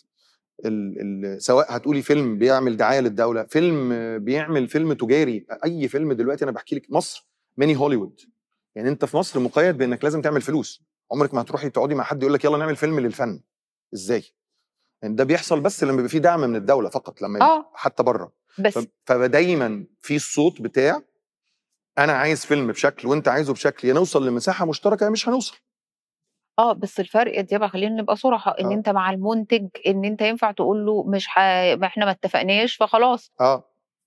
ال ال سواء هتقولي فيلم بيعمل دعايه للدوله فيلم بيعمل فيلم تجاري اي فيلم دلوقتي انا بحكي لك مصر ميني هوليوود يعني انت في مصر مقيد بانك لازم تعمل فلوس عمرك ما هتروحي تقعدي مع حد يقول لك يلا نعمل فيلم للفن ازاي يعني ده بيحصل بس لما بيبقى في دعم من الدوله فقط لما اه حتى بره بس فدايما في الصوت بتاع انا عايز فيلم بشكل وانت عايزه بشكل يا نوصل لمساحه مشتركه يا مش هنوصل اه بس الفرق دي بقى خلينا نبقى صراحه ان آه. انت مع المنتج ان انت ينفع تقول له مش ح... ما احنا ما اتفقناش فخلاص اه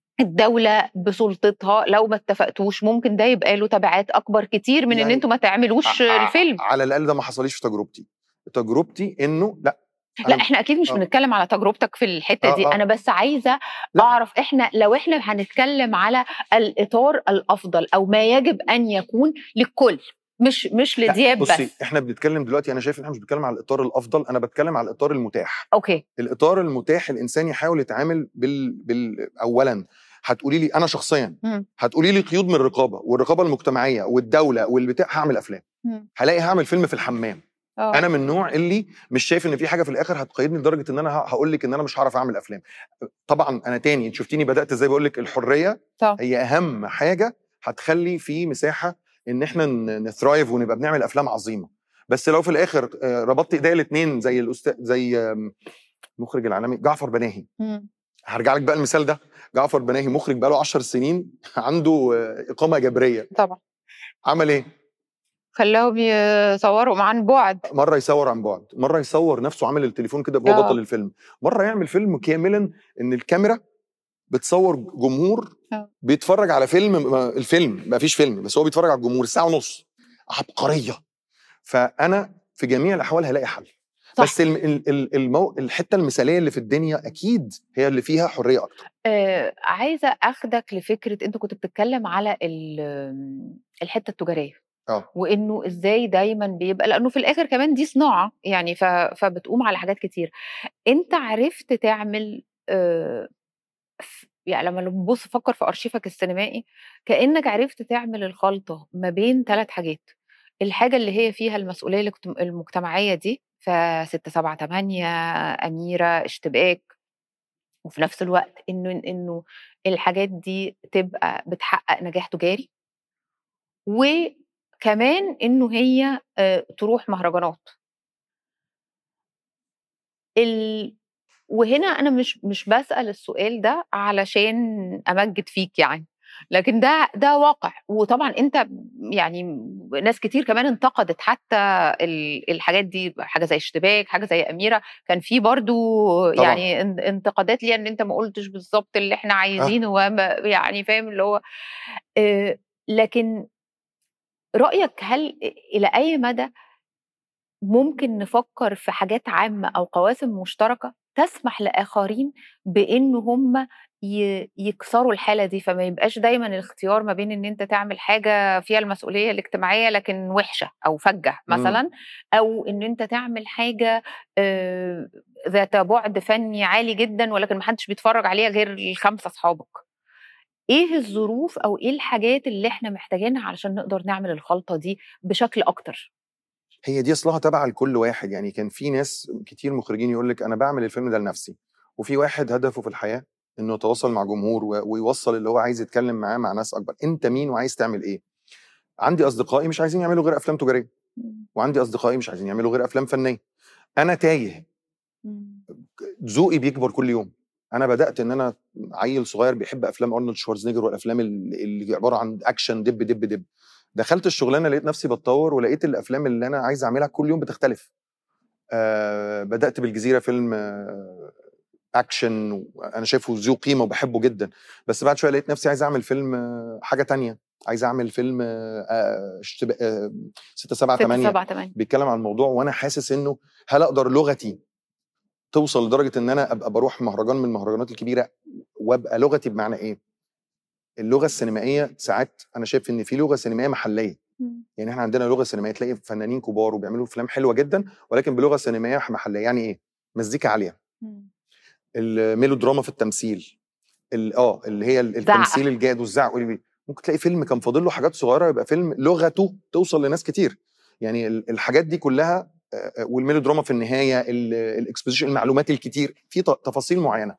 الدولة بسلطتها لو ما اتفقتوش ممكن ده يبقى له تبعات أكبر كتير من إن يعني أنتوا ما تعملوش ع- ع- الفيلم على الاقل ده ما حصليش في تجربتي تجربتي انه لا لا أنا- احنا اكيد مش آه. بنتكلم على تجربتك في الحته آه، دي آه. انا بس عايزه لا. اعرف احنا لو احنا هنتكلم على الاطار الافضل او ما يجب ان يكون للكل مش مش لا، لدياب بصي بس احنا بنتكلم دلوقتي انا شايف ان احنا مش بنتكلم على الاطار الافضل انا بتكلم على الاطار المتاح اوكي الاطار المتاح الانسان يحاول يتعامل بال, بال... اولا هتقولي لي انا شخصيا مم. هتقولي لي قيود من الرقابه والرقابه المجتمعيه والدوله والبتاع هعمل افلام مم. هلاقي هعمل فيلم في الحمام اه انا من النوع اللي مش شايف ان في حاجه في الاخر هتقيدني لدرجه ان انا هقول لك ان انا مش هعرف اعمل افلام طبعا انا تاني انت شفتيني بدات ازاي بقول لك الحريه طبعا. هي اهم حاجه هتخلي في مساحه ان احنا ن- نثرايف ونبقى بنعمل افلام عظيمه بس لو في الاخر آه، ربطت ايديا الاثنين زي الاستاذ زي آم، المخرج العالمي جعفر بناهي مم. هرجع لك بقى المثال ده جعفر بناهي مخرج بقى له 10 سنين عنده آه، اقامه جبريه طبعا عمل ايه خلاهم يصوروا عن بعد مره يصور عن بعد مره يصور نفسه عامل التليفون كده وهو آه. بطل الفيلم مره يعمل فيلم كاملا ان الكاميرا بتصور جمهور آه. بيتفرج على فيلم ما- الفيلم ما فيش فيلم بس هو بيتفرج على الجمهور ساعه ونص عبقريه فانا في جميع الاحوال هلاقي حل صح. بس الم- ال- ال- المو... الحته المثاليه اللي في الدنيا اكيد هي اللي فيها حريه اكتر آه عايزه اخدك لفكره انت كنت بتتكلم على ال- الحته التجاريه اه وانه ازاي دايما بيبقى لانه في الاخر كمان دي صناعه يعني ف... فبتقوم على حاجات كتير انت عرفت تعمل آه، ف- يعني لما نبص فكر في ارشيفك السينمائي كانك عرفت تعمل الخلطه ما بين ثلاث حاجات الحاجه اللي هي فيها المسؤوليه الاجتم- المجتمعيه دي ف 6 7 8 اميره اشتباك وفي نفس الوقت انه انه الحاجات دي تبقى بتحقق نجاح تجاري وكمان انه هي آه، تروح مهرجانات ال... وهنا انا مش مش بسال السؤال ده علشان امجد فيك يعني لكن ده ده واقع وطبعا انت يعني ناس كتير كمان انتقدت حتى ال- الحاجات دي حاجه زي اشتباك حاجه زي اميره كان في برضو طبعاً. يعني ان- انتقادات ليها ان انت ما قلتش بالظبط اللي احنا عايزينه وما يعني فاهم اللي هو آه، لكن رايك هل الى اي مدى ممكن نفكر في حاجات عامة أو قواسم مشتركة تسمح لآخرين بإن هم ي- يكسروا الحالة دي فما يبقاش دايما الاختيار ما بين إن أنت تعمل حاجة فيها المسؤولية الاجتماعية لكن وحشة أو فجة مثلا أو إن أنت تعمل حاجة آه، ذات بعد فني عالي جدا ولكن محدش بيتفرج عليها غير الخمسة أصحابك ايه الظروف او ايه الحاجات اللي احنا محتاجينها علشان نقدر نعمل الخلطة دي بشكل اكتر هي دي اصلها تابعه لكل واحد يعني كان في ناس كتير مخرجين يقول لك انا بعمل الفيلم ده لنفسي وفي واحد هدفه في الحياه انه يتواصل مع جمهور و- ويوصل اللي هو عايز يتكلم معاه مع ناس اكبر انت مين وعايز تعمل ايه عندي اصدقائي مش عايزين يعملوا غير افلام تجاريه وعندي اصدقائي مش عايزين يعملوا غير افلام فنيه انا تايه ذوقي بيكبر كل يوم انا بدات ان انا عيل صغير بيحب افلام ارنولد شوارزنيجر والافلام اللي اللي عباره عن اكشن دب دب دب دخلت الشغلانه لقيت نفسي بتطور ولقيت الافلام اللي انا عايز اعملها كل يوم بتختلف آه بدات بالجزيره فيلم آه اكشن انا شايفه ذو قيمه وبحبه جدا بس بعد شويه لقيت نفسي عايز اعمل فيلم آه حاجه تانية عايز اعمل فيلم آه آه اشتبا- آه 6 7 ستة 8 سبعة تمانية بيتكلم عن الموضوع وانا حاسس انه هل اقدر لغتي توصل لدرجه ان انا ابقى بروح مهرجان من المهرجانات الكبيره وابقى لغتي بمعنى ايه؟ اللغه السينمائيه ساعات انا شايف ان في لغه سينمائيه محليه يعني احنا عندنا لغه سينمائيه تلاقي فنانين كبار وبيعملوا افلام حلوه جدا ولكن بلغه سينمائيه محليه يعني ايه؟ مزيكا عاليه الميلودراما في التمثيل ال- اه اللي هي ال- زعق. التمثيل الجاد والزعق واللي- ممكن تلاقي فيلم كان فاضل له حاجات صغيره يبقى فيلم لغته توصل لناس كتير يعني ال- الحاجات دي كلها آه، آه، والميلودراما في النهايه ال- الاكسبوزيشن المعلومات الكتير في ت- تفاصيل معينه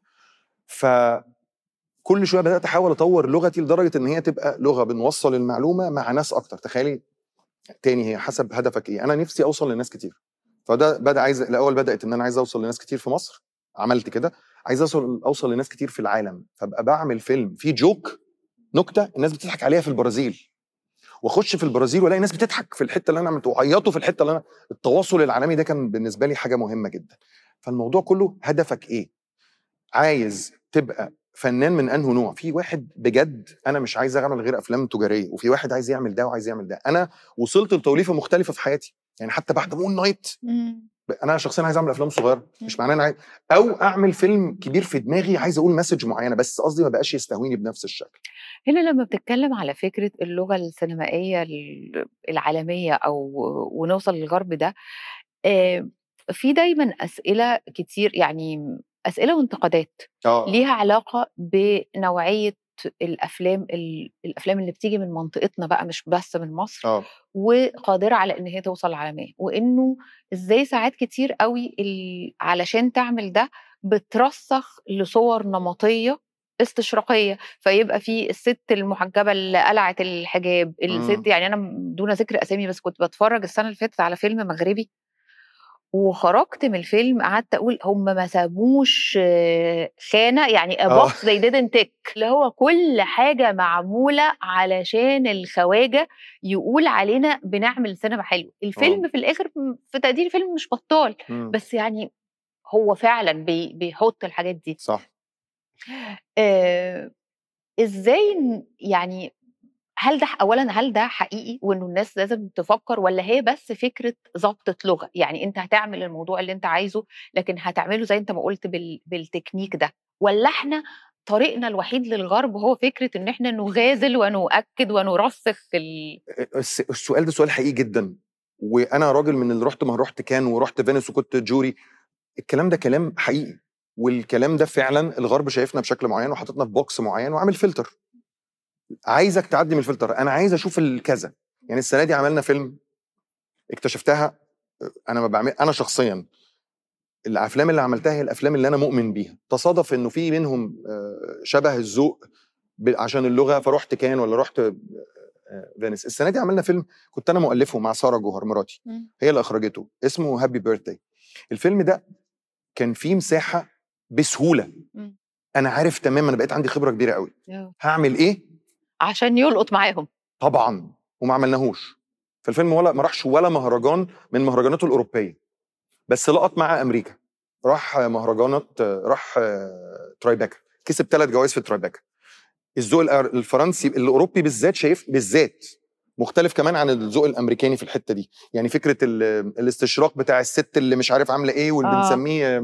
فكل شويه بدات احاول اطور لغتي لدرجه ان هي تبقى لغه بنوصل المعلومه مع ناس اكتر تخيلي تاني هي حسب هدفك ايه انا نفسي اوصل لناس كتير فده بدا عايز الاول بدات ان انا عايز اوصل لناس كتير في مصر عملت كده عايز اوصل اوصل لناس كتير في العالم فابقى بعمل فيلم فيه جوك نكته الناس بتضحك عليها في البرازيل واخش في البرازيل والاقي ناس بتضحك في الحته اللي انا عملته وعيطوا في الحته اللي انا التواصل العالمي ده كان بالنسبه لي حاجه مهمه جدا فالموضوع كله هدفك ايه عايز تبقى فنان من انه نوع في واحد بجد انا مش عايز اعمل غير افلام تجاريه وفي واحد عايز يعمل ده وعايز يعمل ده انا وصلت لتوليفه مختلفه في حياتي يعني حتى بعد مون نايت انا شخصيا عايز اعمل افلام صغيره مش معناه انا عايز او اعمل فيلم كبير في دماغي عايز اقول مسج معينه بس قصدي ما بقاش يستهويني بنفس الشكل هنا لما بتتكلم على فكرة اللغة السينمائية ال- العالمية أو ونوصل للغرب ده آه، في دايما أسئلة كتير يعني أسئلة وانتقادات اه ليها علاقة بنوعية الأفلام ال- الأفلام اللي بتيجي من منطقتنا بقى مش بس من مصر اه وقادرة على إن هي توصل للعالمية وإنه إزاي ساعات كتير قوي ال- علشان تعمل ده بترسخ لصور نمطية استشراقية فيبقى في الست المحجبة اللي قلعت الحجاب مم. الست يعني أنا دون ذكر أسامي بس كنت بتفرج السنة اللي فاتت على فيلم مغربي وخرجت من الفيلم قعدت اقول هم ما سابوش آه، خانه يعني آه. بوكس زي didn't tick اللي هو كل حاجه معموله علشان الخواجه يقول علينا بنعمل سينما حلو الفيلم في الاخر في تقدير الفيلم مش بطال مم. بس يعني هو فعلا بي بيحط الحاجات دي صح آه ازاي ن- يعني هل ده اولا هل ده حقيقي وانه الناس لازم تفكر ولا هي بس فكره ضبطه لغه يعني انت هتعمل الموضوع اللي انت عايزه لكن هتعمله زي انت ما قلت بال... بالتكنيك ده ولا احنا طريقنا الوحيد للغرب هو فكره ان احنا نغازل ونؤكد ونرسخ ال... الس- السؤال ده سؤال حقيقي جدا وانا راجل من اللي رحت ما رحت كان ورحت فينيس وكنت جوري الكلام ده كلام حقيقي والكلام ده فعلا الغرب شايفنا بشكل معين وحاططنا في بوكس معين وعامل فلتر عايزك تعدي من الفلتر انا عايز اشوف الكذا يعني السنه دي عملنا فيلم اكتشفتها انا ما بعمل انا شخصيا الافلام اللي عملتها هي الافلام اللي انا مؤمن بيها تصادف انه في منهم آه، شبه الذوق ب- عشان اللغه فرحت كان ولا رحت آه، آه، فينيس السنه دي عملنا فيلم كنت انا مؤلفه مع ساره جوهر مراتي هي اللي اخرجته اسمه هابي بيرثداي الفيلم ده كان فيه مساحه بسهوله مم. انا عارف تماما انا بقيت عندي خبره كبيره قوي هعمل ايه عشان يلقط معاهم طبعا وما عملناهوش فالفيلم ولا ما راحش ولا مهرجان من مهرجاناته الاوروبيه بس لقط مع امريكا راح مهرجانات راح ترايباكا كسب ثلاث جوائز في ترايباكا الذوق الأر- الفرنسي الاوروبي بالذات شايف بالذات مختلف كمان عن الذوق الامريكاني في الحته دي يعني فكره ال- الاستشراق بتاع الست اللي مش عارف عامله ايه واللي آه. بنسميه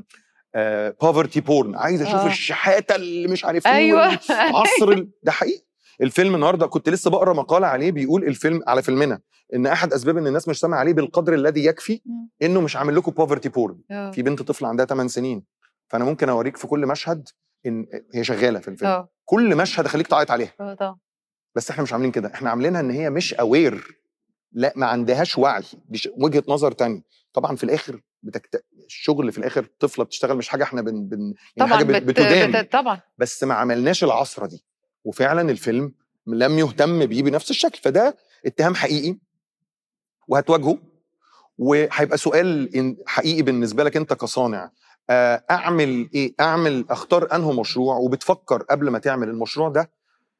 بوفرتي بورن عايز اشوف آه. الشحاته اللي مش عارف ايه ايوه عصر ال- ده حقيقي الفيلم النهارده كنت لسه بقرا مقاله عليه بيقول الفيلم على فيلمنا ان احد اسباب ان الناس مش سامعه عليه بالقدر الذي يكفي مم. انه مش عامل لكم بوفرتي بورن آه. في بنت طفله عندها 8 سنين فانا ممكن اوريك في كل مشهد ان هي شغاله في الفيلم اه كل مشهد اخليك تعيط عليها اه طبعا بس احنا مش عاملين كده احنا عاملينها ان هي مش اوير لا ما عندهاش وعي دي ش- وجهه نظر تانية طبعا في الاخر بتكت... الشغل في الاخر طفله بتشتغل مش حاجه احنا بن, بن... يعني طبعا حاجه بت... بت... بتدان بت... طبعا بس ما عملناش العصره دي وفعلا الفيلم لم يهتم بيه بنفس الشكل فده اتهام حقيقي وهتواجهه وهيبقى سؤال إن- حقيقي بالنسبه لك انت كصانع آه، اعمل ايه اعمل اختار انه مشروع وبتفكر قبل ما تعمل المشروع ده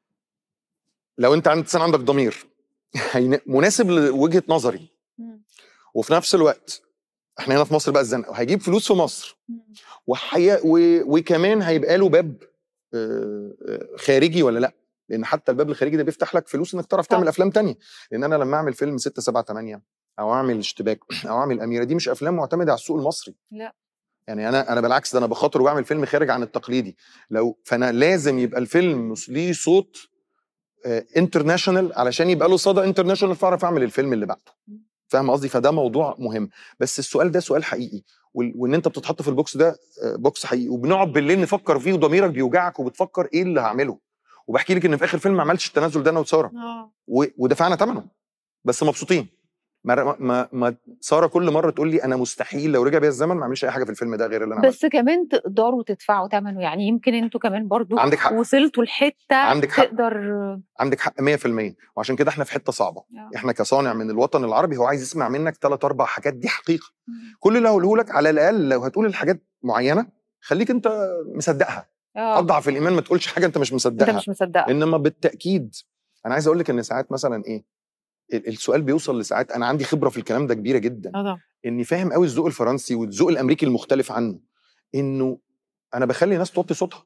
لو انت عند انسان عندك ضمير هين- مناسب لوجهه نظري مم. وفي نفس الوقت احنا هنا في مصر بقى الزنقه وهيجيب فلوس في مصر مم. وحي... و... وكمان هيبقى له باب آه، آه، خارجي ولا لا لان حتى الباب الخارجي ده بيفتح لك فلوس انك تعرف تعمل طبعا. افلام تانية لان انا لما اعمل فيلم 6 7 8 او اعمل اشتباك او اعمل اميره دي مش افلام معتمده على السوق المصري لا. يعني انا انا بالعكس ده انا بخاطر وبعمل فيلم خارج عن التقليدي لو فانا لازم يبقى الفيلم ليه صوت انترناشونال علشان يبقى له صدى انترناشونال فاعرف اعمل الفيلم اللي بعده فاهم قصدي فده موضوع مهم بس السؤال ده سؤال حقيقي وال- وان انت بتتحط في البوكس ده آه، بوكس حقيقي وبنقعد بالليل نفكر فيه وضميرك بيوجعك وبتفكر ايه اللي هعمله وبحكي لك ان في اخر فيلم ما عملتش التنازل ده انا وساره اه و- ودفعنا ثمنه بس مبسوطين ما ما, ما ساره كل مره تقول لي انا مستحيل لو رجع بيا الزمن ما اعملش اي حاجه في الفيلم ده غير اللي انا عملته بس كمان تقدروا تدفعوا ثمنه يعني يمكن انتوا كمان برضو عندك حق وصلتوا لحته عندك حق. تقدر عندك حق 100% وعشان كده احنا في حته صعبه آه. احنا كصانع من الوطن العربي هو عايز يسمع منك ثلاث اربع حاجات دي حقيقه مم. كل اللي هقوله لك على الاقل لو هتقول الحاجات معينه خليك انت مصدقها اه اضعف الايمان ما تقولش حاجه انت مش انت مصدقها مش مصدقه انما بالتاكيد انا عايز اقول لك ان ساعات مثلا ايه ال- السؤال بيوصل لساعات انا عندي خبره في الكلام ده كبيره جدا اه طبعا اني فاهم قوي الذوق الفرنسي والذوق الامريكي المختلف عنه انه انا بخلي ناس توطي صوتها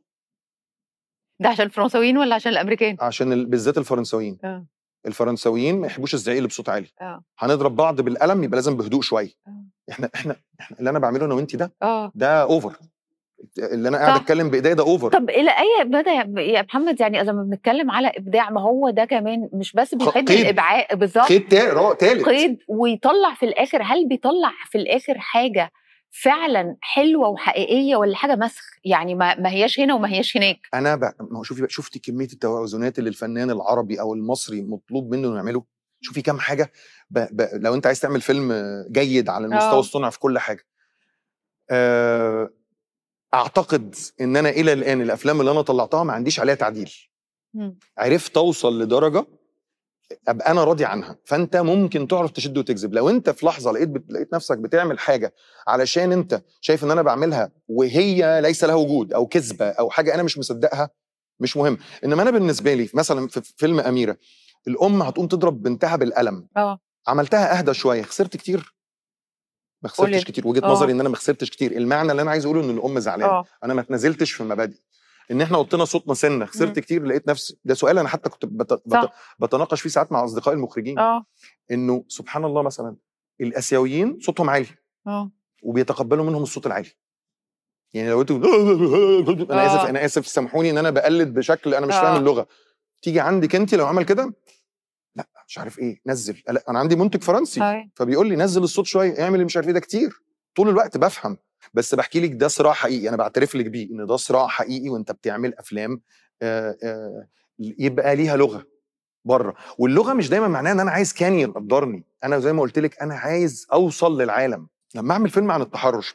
ده عشان الفرنساويين ولا عشان الامريكان عشان ال- بالذات الفرنساويين اه الفرنساويين ما يحبوش الزعيق اللي بصوت عالي اه هنضرب بعض بالقلم يبقى لازم بهدوء شويه آه. احنا احنا احنا اللي انا بعمله انا وانت ده اه ده اوفر اللي انا قاعد صح. اتكلم بايديا ده اوفر طب الى اي مدى يا- يا محمد يعني لما بنتكلم على ابداع ما هو ده كمان مش بس بيحب قيد. الابعاء بالظبط خيط تا- را- تالت قيد ويطلع في الاخر هل بيطلع في الاخر حاجه فعلا حلوه وحقيقيه ولا حاجه مسخ يعني ما, ما هياش هنا وما هياش هناك انا ب... ما هو شوفي بقى شفتي كميه التوازنات اللي الفنان العربي او المصري مطلوب منه انه يعمله شوفي كام حاجه ب... ب... لو انت عايز تعمل فيلم جيد على المستوى آه. الصنع في كل حاجه آه، اعتقد ان انا الى الان الافلام اللي انا طلعتها ما عنديش عليها تعديل مم. عرفت اوصل لدرجه ابقى انا راضي عنها فانت ممكن تعرف تشد وتجذب لو انت في لحظه لقيت بت... لقيت نفسك بتعمل حاجه علشان انت شايف ان انا بعملها وهي ليس لها وجود او كذبه او حاجه انا مش مصدقها مش مهم انما انا بالنسبه لي مثلا في فيلم اميره الام هتقوم تضرب بنتها بالقلم اه عملتها اهدى شويه خسرت كتير ما قولي. خسرتش كتير وجهه آه. نظري ان انا ما خسرتش كتير المعنى اللي انا عايز اقوله ان الام زعلانه اه انا ما اتنازلتش في المبادئ ان احنا وطينا صوتنا سنه خسرت مم. كتير لقيت نفسي ده سؤال انا حتى كنت بت... بت... صح بتناقش فيه ساعات مع اصدقائي المخرجين اه انه سبحان الله مثلا الاسيويين صوتهم عالي اه وبيتقبلوا منهم الصوت العالي يعني لو انتوا انا آه. اسف انا اسف سامحوني ان انا بقلد بشكل انا مش آه. فاهم اللغه تيجي عندك انت لو عمل كده لا مش عارف ايه نزل لا انا عندي منتج فرنسي هاي. فبيقول لي نزل الصوت شويه اعمل اللي مش عارف ايه ده كتير طول الوقت بفهم بس بحكي لك ده صراع حقيقي انا بعترف لك بيه ان ده صراع حقيقي وانت بتعمل افلام آه، آه، يبقى ليها لغه بره واللغه مش دايما معناها ان انا عايز كان يقدرني انا زي ما قلت لك انا عايز اوصل للعالم لما اعمل فيلم عن التحرش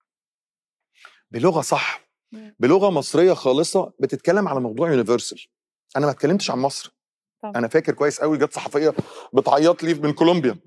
بلغه صح مم. بلغه مصريه خالصه بتتكلم على موضوع يونيفرسال انا ما اتكلمتش عن مصر طبعا. انا فاكر كويس قوي جت صحفيه بتعيط لي من كولومبيا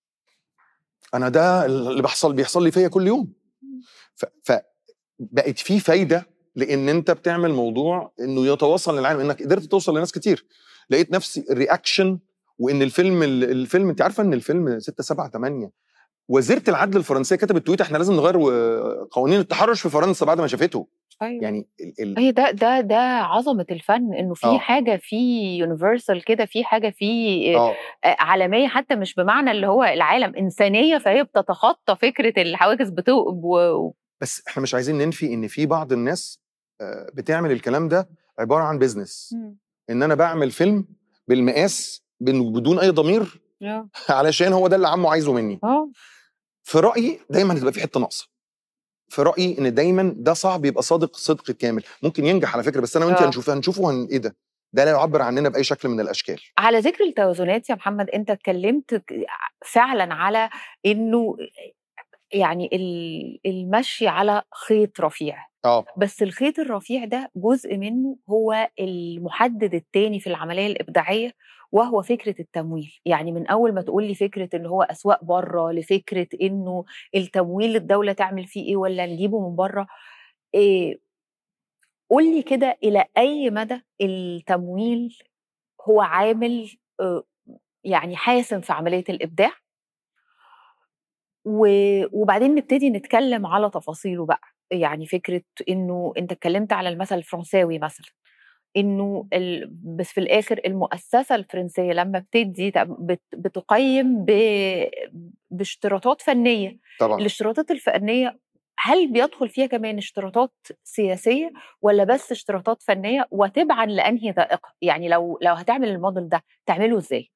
انا ده اللي بيحصل بيحصل لي فيا كل يوم ف... فبقت في فايده لان انت بتعمل موضوع انه يتواصل للعالم انك قدرت توصل لناس كتير لقيت نفسي الرياكشن وان الفيلم الفيلم انت عارفه ان الفيلم 6 7 8 وزيره العدل الفرنسيه كتبت تويت احنا لازم نغير و- قوانين التحرش في فرنسا بعد ما شافته ايوه يعني ال... ال... هي ده ده ده عظمه الفن انه في آه. حاجه في يونيفرسال كده في حاجه في اه آه، عالميه حتى مش بمعنى اللي هو العالم انسانيه فهي بتتخطى فكره الحواجز بتو... و... بس احنا مش عايزين ننفي ان في بعض الناس آه، بتعمل الكلام ده عباره عن بيزنس ان انا بعمل فيلم بالمقاس بن- بدون اي ضمير اه علشان هو ده اللي عمه عايزه مني اه في رايي دايما هتبقى في حته ناقصه في رايي ان دايما ده صعب يبقى صادق صدق كامل ممكن ينجح على فكره بس انا وانت آه. هنشوف هنشوفه هن... ايه ده ده لا يعبر عننا باي شكل من الاشكال على ذكر التوازنات يا محمد انت اتكلمت ك- فعلا على انه يعني ال- المشي على خيط رفيع اه بس الخيط الرفيع ده جزء منه هو المحدد التاني في العملية الإبداعية وهو فكرة التمويل يعني من أول ما تقول لي فكرة إن هو أسواق بره لفكرة إنه التمويل الدولة تعمل فيه إيه ولا نجيبه من بره إيه قول لي كده إلى أي مدى التمويل هو عامل آه، يعني حاسم في عملية الإبداع و- وبعدين نبتدي نتكلم على تفاصيله بقى يعني فكرة إنه أنت اتكلمت على المثل الفرنساوي مثلا إنه ال... بس في الآخر المؤسسة الفرنسية لما بتدي تق- بت... بتقيم ب... باشتراطات فنية طبعا الاشتراطات الفنية هل بيدخل فيها كمان اشتراطات سياسية ولا بس اشتراطات فنية وتبعا لأنهي ذائقة يعني لو لو هتعمل الموديل ده تعمله ازاي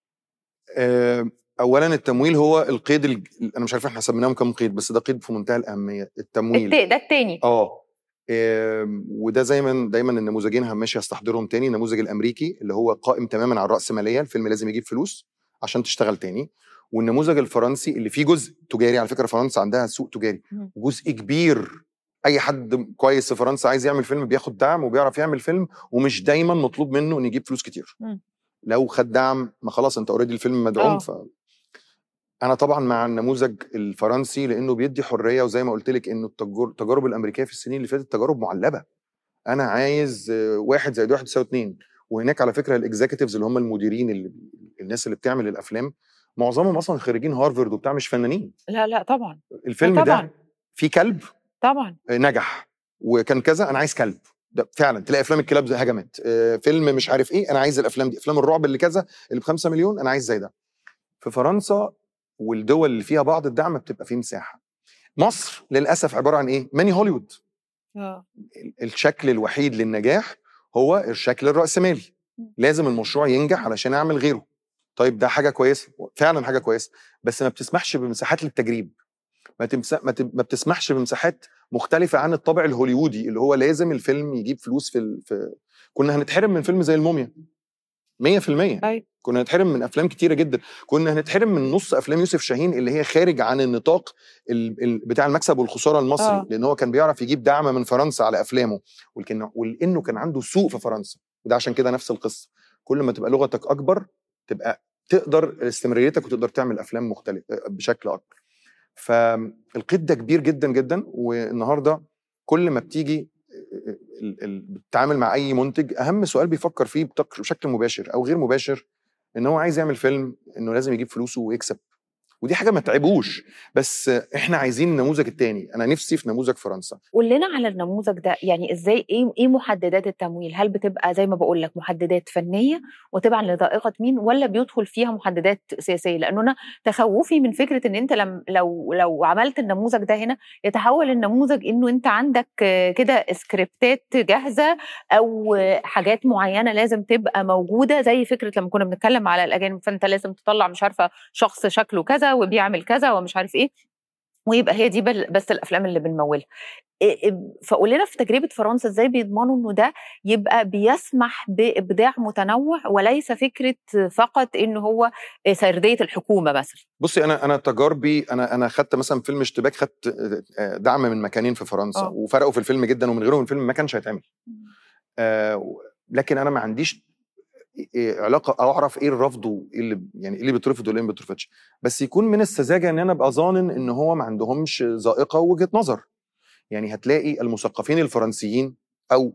آه، اولا التمويل هو القيد الج... انا مش عارف احنا سميناهم كم قيد بس ده قيد في منتهى الاهميه التمويل الت... ده التاني اه آم، وده زي دايما النموذجين هماشي هستحضرهم تاني النموذج الامريكي اللي هو قائم تماما على الراسماليه الفيلم لازم يجيب فلوس عشان تشتغل تاني والنموذج الفرنسي اللي فيه جزء تجاري على فكره فرنسا عندها سوق تجاري مم. جزء كبير اي حد كويس في فرنسا عايز يعمل فيلم بياخد دعم وبيعرف يعمل فيلم ومش دايما مطلوب منه انه يجيب فلوس كتير مم. لو خد دعم ما خلاص انت اوريدي الفيلم مدعوم آه. ف انا طبعا مع النموذج الفرنسي لانه بيدي حريه وزي ما قلت لك انه التجار- التجارب الامريكيه في السنين اللي فاتت تجارب معلبه انا عايز آه، واحد زائد واحد يساوي اتنين وهناك على فكره الاكزيكتيفز اللي هم المديرين اللي الناس اللي بتعمل الافلام معظمهم اصلا خريجين هارفارد وبتاع مش فنانين لا لا طبعا الفيلم طبعاً. ده في كلب طبعا آه، نجح وكان كذا انا عايز كلب ده فعلا تلاقي افلام الكلاب زي هجمت آه، فيلم مش عارف ايه انا عايز الافلام دي افلام الرعب اللي كذا اللي بخمسة مليون انا عايز زي ده في فرنسا والدول اللي فيها بعض الدعم بتبقى فيه مساحه مصر للاسف عباره عن ايه ماني هوليوود اه ال- الشكل الوحيد للنجاح هو الشكل الرأسمالي مم. لازم المشروع ينجح علشان اعمل غيره طيب ده حاجه كويسه فعلا حاجه كويسه بس ما بتسمحش بمساحات للتجريب ما, تمس... ما, ت... ما بتسمحش بمساحات مختلفه عن الطابع الهوليودي اللي هو لازم الفيلم يجيب فلوس في, ال... في... كنا هنتحرم من فيلم زي الموميا 100% أيوة. كنا هنتحرم من افلام كتيره جدا كنا هنتحرم من نص افلام يوسف شاهين اللي هي خارج عن النطاق ال... ال... بتاع المكسب والخساره المصري آه. لان هو كان بيعرف يجيب دعم من فرنسا على افلامه ولكن ولانه كان عنده سوق في فرنسا وده عشان كده نفس القصه كل ما تبقى لغتك اكبر تبقى تقدر استمراريتك وتقدر تعمل افلام مختلفه بشكل اكبر فالقيد ده كبير جدا جدا والنهارده كل ما بتيجي ال- ال- بتتعامل مع اي منتج اهم سؤال بيفكر فيه بتك- بشكل مباشر او غير مباشر ان هو عايز يعمل فيلم انه لازم يجيب فلوسه ويكسب ودي حاجه ما تعبوش بس احنا عايزين النموذج التاني انا نفسي في نموذج فرنسا قول لنا على النموذج ده يعني ازاي ايه ايه محددات التمويل هل بتبقى زي ما بقول لك محددات فنيه وتبعا لذائقه مين ولا بيدخل فيها محددات سياسيه لانه انا تخوفي من فكره ان انت لم لو لو عملت النموذج ده هنا يتحول النموذج انه انت عندك آه، كده سكريبتات جاهزه او آه، حاجات معينه لازم تبقى موجوده زي فكره لما كنا بنتكلم على الاجانب فانت لازم تطلع مش عارفه شخص شكله كذا وبيعمل كذا ومش عارف ايه ويبقى هي دي بل- بس الافلام اللي بنمولها إيه- إيه- فقول لنا في تجربه فرنسا ازاي بيضمنوا انه ده يبقى بيسمح بابداع متنوع وليس فكره فقط ان هو سرديه الحكومه مثلا بصي انا انا تجاربي انا انا خدت مثلا فيلم اشتباك خدت آه، دعم من مكانين في فرنسا آه. وفرقوا في الفيلم جدا ومن غيرهم الفيلم ما كانش هيتعمل آه، و- لكن انا ما عنديش إيه علاقه او اعرف ايه الرفض وايه اللي يعني ايه اللي بيترفض وايه اللي ما بيترفضش بس يكون من السذاجه ان انا ابقى ظانن ان هو ما عندهمش ذائقه ووجهه نظر يعني هتلاقي المثقفين الفرنسيين او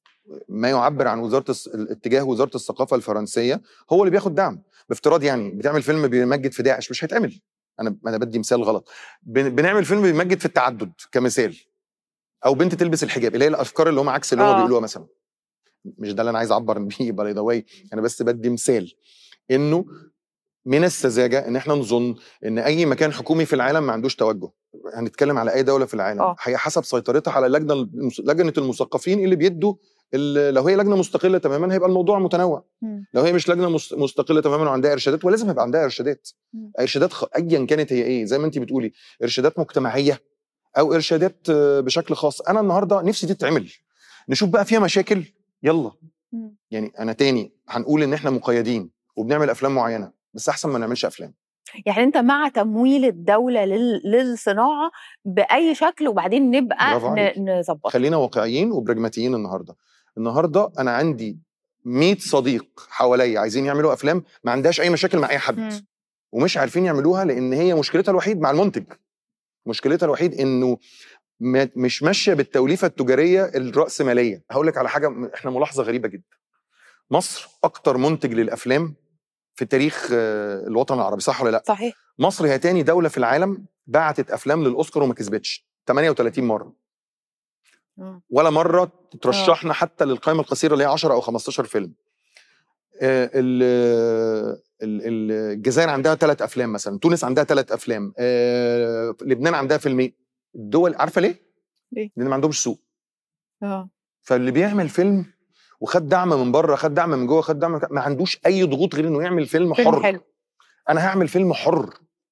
ما يعبر عن وزاره الس- اتجاه وزاره الثقافه الفرنسيه هو اللي بياخد دعم بافتراض يعني بتعمل فيلم بيمجد في داعش مش هيتعمل انا انا بدي مثال غلط بن- بنعمل فيلم بيمجد في التعدد كمثال او بنت تلبس الحجاب اللي هي الافكار اللي هم عكس اللي هم آه. بيقولوها مثلا مش ده اللي انا عايز اعبر بيه باي ذا واي انا بس بدي مثال انه من السذاجه ان احنا نظن ان اي مكان حكومي في العالم ما عندوش توجه هنتكلم على اي دوله في العالم آه. هي حسب سيطرتها على اللجنه المس- لجنه المثقفين اللي بيدوا ال- لو هي لجنه مستقله تماما هيبقى الموضوع متنوع لو هي مش لجنه مس- مستقله تماما وعندها ارشادات ولازم يبقى عندها ارشادات مم. ارشادات خ... ايا كانت هي ايه زي ما انت بتقولي ارشادات مجتمعيه او ارشادات آه، بشكل خاص انا النهارده نفسي دي تتعمل نشوف بقى فيها مشاكل يلا يعني انا تاني هنقول ان احنا مقيدين وبنعمل افلام معينه بس احسن ما نعملش افلام يعني انت مع تمويل الدوله لل... للصناعه باي شكل وبعدين نبقى برافو عليك. ن... نظبطها خلينا واقعيين وبراجماتيين النهارده النهارده انا عندي 100 صديق حواليا عايزين يعملوا افلام ما عندهاش اي مشاكل مع اي حد مم. ومش عارفين يعملوها لان هي مشكلتها الوحيد مع المنتج مشكلتها الوحيد انه ما- مش ماشيه بالتوليفه التجاريه الراسماليه هقول لك على حاجه م- احنا ملاحظه غريبه جدا مصر اكتر منتج للافلام في تاريخ آه، الوطن العربي صح ولا لا صحيح مصر هي تاني دوله في العالم بعتت افلام للاوسكار وما كسبتش 38 مره مم. ولا مره ترشحنا حتى للقائمه القصيره اللي هي 10 او 15 فيلم آه، ال- ال- ال- الجزائر عندها ثلاث افلام مثلا تونس عندها ثلاث افلام آه، لبنان عندها فيلمين الدول عارفه ليه ليه؟ لان ما عندهمش سوق اه فاللي بيعمل فيلم وخد دعم من بره خد دعم من جوه خد دعم من ما عندوش اي ضغوط غير انه يعمل فيلم, فيلم حر حلو انا هعمل فيلم حر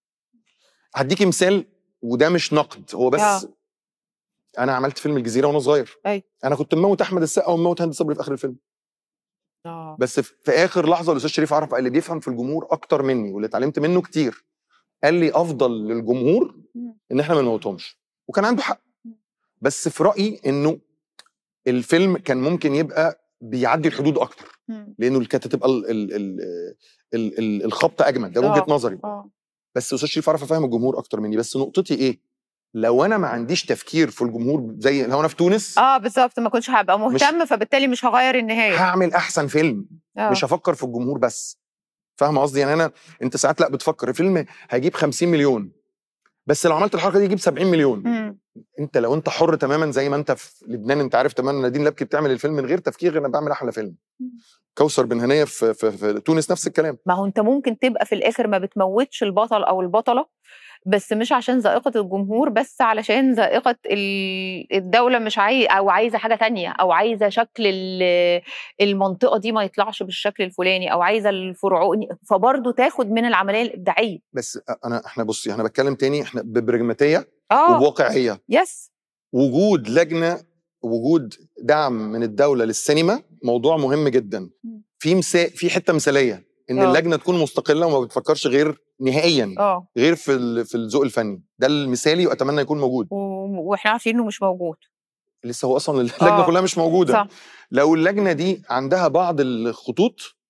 هديكي مثال وده مش نقد هو بس آه. انا عملت فيلم الجزيره وانا صغير أي. انا كنت مموت احمد السقا ومموت هند صبري في اخر الفيلم اه بس في في اخر لحظه الاستاذ شريف عرف قال اللي بيفهم في الجمهور اكتر مني واللي اتعلمت منه كتير قال لي افضل للجمهور مم. ان احنا ما نموتهمش وكان عنده حق بس في رايي انه الفيلم كان ممكن يبقى بيعدي الحدود اكتر مم. لانه كانت هتبقى ال ال ال ال ال الخبطه اجمل ده آه. وجهه نظري اه بس استاذ شريف عرف افهم الجمهور اكتر مني بس نقطتي ايه لو انا ما عنديش تفكير في الجمهور زي لو انا في تونس اه بالظبط ما كنتش هبقى مهتم فبالتالي مش هغير النهايه هعمل احسن فيلم آه. مش هفكر في الجمهور بس فاهم قصدي يعني انا انت ساعات لا بتفكر الفيلم هيجيب 50 مليون بس لو عملت الحركه دي يجيب 70 مليون مم. انت لو انت حر تماما زي ما انت في لبنان انت عارف تماما نادين لبكي بتعمل الفيلم من غير تفكير غير انا بعمل احلى فيلم مم. كوثر بن هنيه في, في, في تونس نفس الكلام ما هو انت ممكن تبقى في الاخر ما بتموتش البطل او البطله بس مش عشان ذائقه الجمهور بس علشان ذائقه ال- الدوله مش عايز او عايزه حاجه تانية او عايزه شكل ال- المنطقه دي ما يطلعش بالشكل الفلاني او عايزه الفرعوني فبرضه تاخد من العمليه الابداعيه بس انا احنا بصي انا بتكلم تاني احنا ببراجماتيه اه وبواقعيه يس وجود لجنه وجود دعم من الدوله للسينما موضوع مهم جدا مم. في مسا... في حته مثاليه ان آه. اللجنه تكون مستقله وما بتفكرش غير نهائيا اه غير في ال... في الذوق الفني ده المثالي واتمنى يكون موجود و- واحنا عارفين انه مش موجود لسه هو اصلا اللجنه آه. كلها مش موجوده صح لو اللجنه دي عندها بعض الخطوط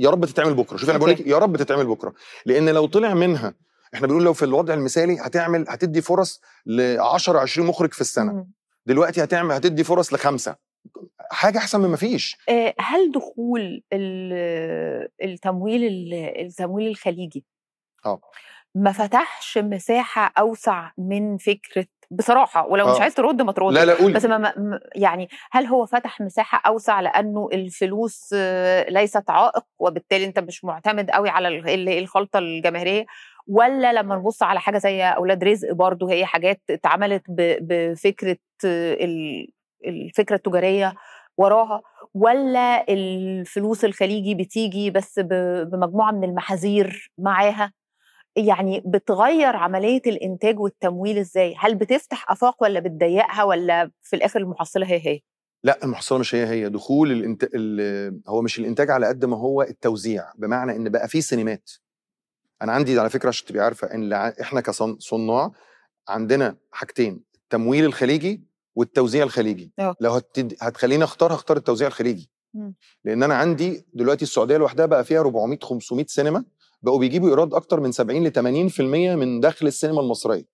يا رب تتعمل بكره شوف انا بقول لك أوكي. يا رب تتعمل بكره لان لو طلع منها احنا بنقول لو في الوضع المثالي هتعمل هتدي فرص ل 10 20 مخرج في السنه مم. دلوقتي هتعمل هتدي فرص لخمسه حاجه احسن من ما فيش آه، هل دخول ال- التمويل ال- التمويل الخليجي اه ما فتحش مساحة أوسع من فكرة بصراحة ولو مش آه. عايز ترد ما ترد لا لا قول بس ما ما- م- يعني هل هو فتح مساحة أوسع لأنه الفلوس آه، ليست عائق وبالتالي أنت مش معتمد قوي على ال- ال- الخلطة الجماهيرية ولا لما نبص على حاجة زي أولاد رزق برضو هي حاجات اتعملت ب- بفكرة آه، ال- الفكرة التجارية وراها ولا الفلوس الخليجي بتيجي بس ب- بمجموعة من المحاذير معاها يعني بتغير عملية الإنتاج والتمويل إزاي؟ هل بتفتح آفاق ولا بتضيقها ولا في الآخر المحصلة هي هي؟ لا المحصله مش هي هي دخول الانت... ال... هو مش الانتاج على قد ما هو التوزيع بمعنى ان بقى في سينمات انا عندي على فكره عشان تبقي عارفه ان لع- احنا كصناع عندنا حاجتين التمويل الخليجي والتوزيع الخليجي اه. لو هتد... هتخليني اختار هختار التوزيع الخليجي مم. لان انا عندي دلوقتي السعوديه لوحدها بقى فيها 400 500 سينما بقوا بيجيبوا ايراد اكتر من 70 ل 80% من دخل السينما المصريه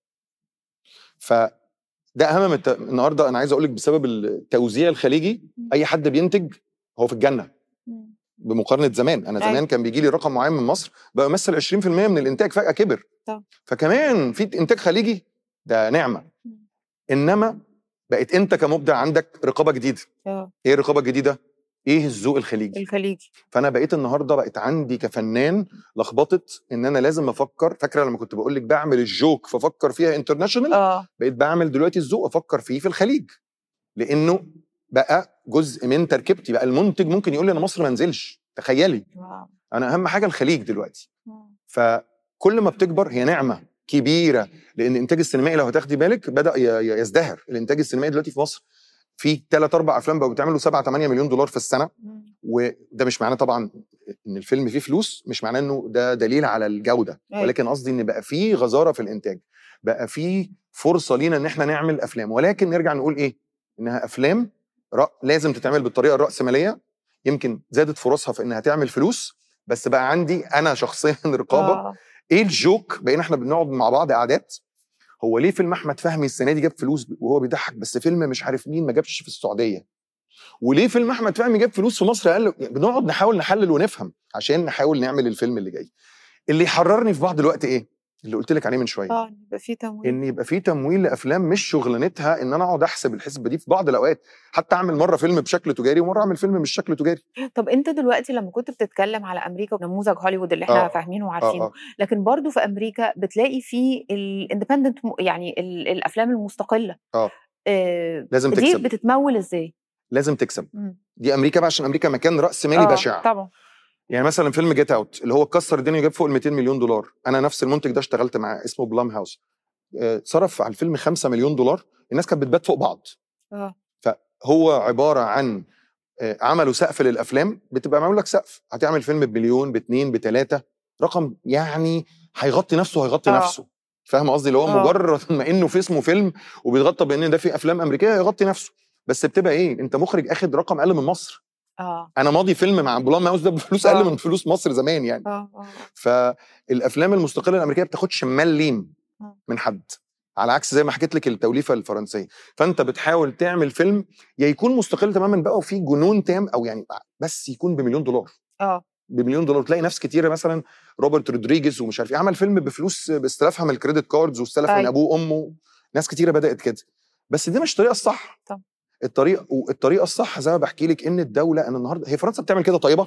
فده اهم من الت... النهارده انا عايز اقول لك بسبب التوزيع الخليجي اي حد بينتج هو في الجنه بمقارنه زمان انا أيوة. زمان كان بيجي لي رقم معين من مصر بقى يمثل 20% من الانتاج فجاه كبر طبعا. فكمان في انتاج خليجي ده نعمه مم. انما بقت انت كمبدع عندك رقابه جديده اه ايه الرقابه الجديده ايه الذوق الخليجي الخليجي فانا بقيت النهارده بقت عندي كفنان لخبطت ان انا لازم افكر فاكره لما كنت بقول لك بعمل الجوك فافكر فيها انترناشونال اه بقيت بعمل دلوقتي الذوق افكر فيه في الخليج لانه بقى جزء من تركيبتي بقى المنتج ممكن يقول لي انا مصر ما انزلش تخيلي واو. انا اهم حاجه الخليج دلوقتي مم. فكل ما بتكبر هي نعمه كبيره لان الانتاج السينمائي لو هتاخدي بالك بدا ي- ي- يزدهر الانتاج السينمائي دلوقتي في مصر في ثلاث اربع افلام بقوا بيتعملوا 7 8 مليون دولار في السنه مم. وده مش معناه طبعا ان الفيلم فيه فلوس مش معناه انه ده دليل على الجوده أيوة. ولكن قصدي ان بقى فيه غزاره في الانتاج بقى فيه فرصه لينا ان احنا نعمل افلام ولكن نرجع نقول ايه انها افلام رأ... لازم تتعمل بالطريقه الراسماليه يمكن زادت فرصها في انها تعمل فلوس بس بقى عندي انا شخصيا رقابه آه. ايه الجوك بقينا احنا بنقعد مع بعض قعدات هو ليه فيلم احمد فهمي السنه دي جاب فلوس وهو بيضحك بس فيلم مش عارف مين ما جابش في السعوديه وليه فيلم احمد فهمي جاب فلوس في مصر اقل يعني بنقعد نحاول نحلل ونفهم عشان نحاول نعمل الفيلم اللي جاي اللي يحررني في بعض الوقت ايه اللي قلت لك عليه من شويه اه يبقى في تمويل ان يبقى في تمويل لافلام مش شغلانتها ان انا اقعد احسب الحسبه دي في بعض الاوقات حتى اعمل مره فيلم بشكل تجاري ومره اعمل فيلم مش شكل تجاري طب انت دلوقتي لما كنت بتتكلم على امريكا ونموذج هوليوود اللي احنا آه. فاهمينه اه وعارفينه اه لكن برضو في امريكا بتلاقي في الاندبندنت يعني ال- الافلام المستقله آه. آه، لازم دي تكسب بتتمول ازاي؟ لازم تكسب مم. دي امريكا بقى عشان امريكا مكان راس مالي آه، بشع طبعا يعني مثلا فيلم جيت اوت اللي هو كسر الدنيا وجاب فوق ال 200 مليون دولار انا نفس المنتج ده اشتغلت معاه اسمه بلام هاوس آه، صرف على الفيلم 5 مليون دولار الناس كانت بتبات فوق بعض اه هو عباره عن آه، عملوا سقف للافلام بتبقى معمول لك سقف هتعمل فيلم بمليون باتنين بتلاته رقم يعني هيغطي نفسه هيغطي آه. نفسه فاهم قصدي اللي هو آه. مجرد ما انه في اسمه فيلم وبيتغطى بان ده في افلام امريكيه هيغطي نفسه بس بتبقى ايه انت مخرج اخد رقم اقل من مصر اه انا ماضي فيلم مع بلام هاوس ده بفلوس آه. اقل من فلوس مصر زمان يعني اه اه فالافلام المستقله الامريكيه ما بتاخدش مليم آه. من حد على عكس زي ما حكيت لك التوليفه الفرنسيه فانت بتحاول تعمل فيلم يا يكون مستقل تماما بقى وفيه جنون تام او يعني بس يكون بمليون دولار اه بمليون دولار تلاقي ناس كتيره مثلا روبرت رودريجيز ومش عارف ايه عمل فيلم بفلوس باستلافها من الكريدت كاردز واستلف من أيوة. ابوه وامه ناس كتيره بدات كده بس دي مش الطريقه الصح طبعا. الطريقه والطريقه الصح زي ما بحكي لك ان الدوله انا النهارده هي فرنسا بتعمل كده طيبه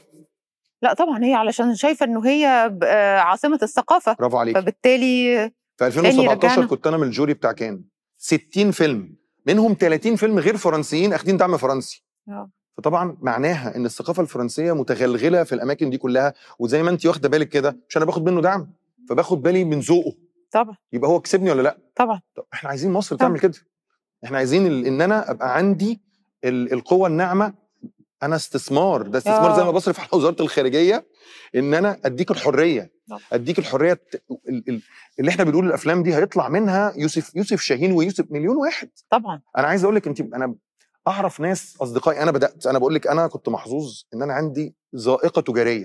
لا طبعا هي علشان شايفه انه هي ب- آه، عاصمه الثقافه برافو عليك فبالتالي في تاني 2017 رجعنا. كنت انا من الجوري بتاع كان 60 فيلم منهم 30 فيلم غير فرنسيين اخدين دعم فرنسي آه. فطبعا معناها ان الثقافه الفرنسيه متغلغله في الاماكن دي كلها وزي ما انت واخده بالك كده مش انا باخد منه دعم فباخد بالي من ذوقه طبعا يبقى هو كسبني ولا لا طبعا طب احنا عايزين مصر طبعا. تعمل كده احنا عايزين ال- ان انا ابقى عندي ال- القوه الناعمه انا استثمار ده استثمار آه. زي ما بصرف على وزاره الخارجيه ان انا اديك الحريه طبعا. اديك الحريه ت- ال- ال- اللي احنا بنقول الافلام دي هيطلع منها يوسف يوسف شاهين ويوسف مليون واحد طبعا انا عايز اقول لك انت انا اعرف ناس اصدقائي انا بدات انا بقول لك انا كنت محظوظ ان انا عندي ذائقه تجاريه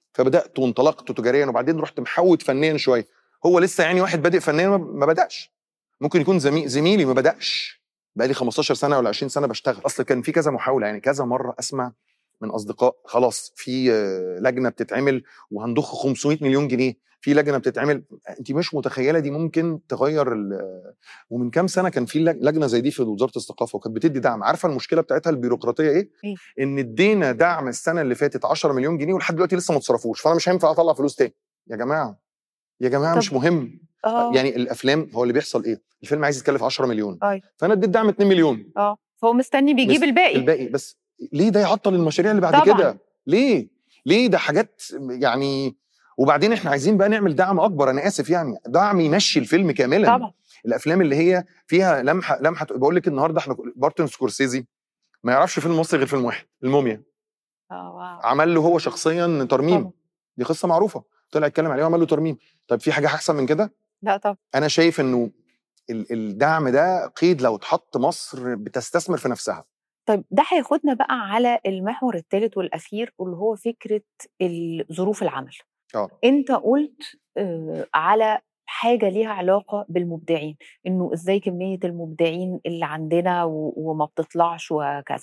فبدات وانطلقت تجاريا وبعدين رحت محوت فنيا شويه هو لسه يعني واحد بادئ فنيا ما- ما بداش ممكن يكون زمي... زميلي ما بداش بقالي 15 سنه ولا 20 سنه بشتغل اصل كان في كذا محاوله يعني كذا مره اسمع من اصدقاء خلاص في آه، لجنه بتتعمل وهنضخ 500 مليون جنيه في لجنه بتتعمل انت مش متخيله دي ممكن تغير ال- ومن كام سنه كان في لج- لجنه زي دي في وزاره الثقافه وكانت بتدي دعم عارفه المشكله بتاعتها البيروقراطيه ايه؟ إيه؟ ان ادينا دعم السنه اللي فاتت 10 مليون جنيه ولحد دلوقتي لسه ما اتصرفوش فانا مش هينفع اطلع فلوس تاني يا جماعه يا جماعه طب- مش مهم اه يعني الافلام هو اللي بيحصل ايه؟ الفيلم عايز يتكلف 10 مليون أيوة. فانا اديت دعم 2 مليون اه فهو مستني بيجيب بس الباقي الباقي بس ليه ده يعطل المشاريع اللي بعد طبعاً. كده؟ ليه؟ ليه ده حاجات يعني وبعدين احنا عايزين بقى نعمل دعم اكبر انا اسف يعني دعم يمشي الفيلم كاملا طبعا الافلام اللي هي فيها لمحه لمحه بقول لك النهارده احنا مارتن سكورسيزي ما يعرفش فيلم مصري غير فيلم واحد الموميا اه واو. عمل له هو شخصيا ترميم طبعا. دي قصه معروفه طلع يتكلم عليه وعمل له ترميم طب في حاجه احسن من كده لا طبعا انا شايف انه ال- الدعم ده قيد لو اتحط مصر بتستثمر في نفسها طيب ده هياخدنا بقى على المحور الثالث والاخير واللي هو فكره ال- ظروف العمل اه انت قلت آه، على حاجه ليها علاقه بالمبدعين انه ازاي كميه المبدعين اللي عندنا و- وما بتطلعش وكذا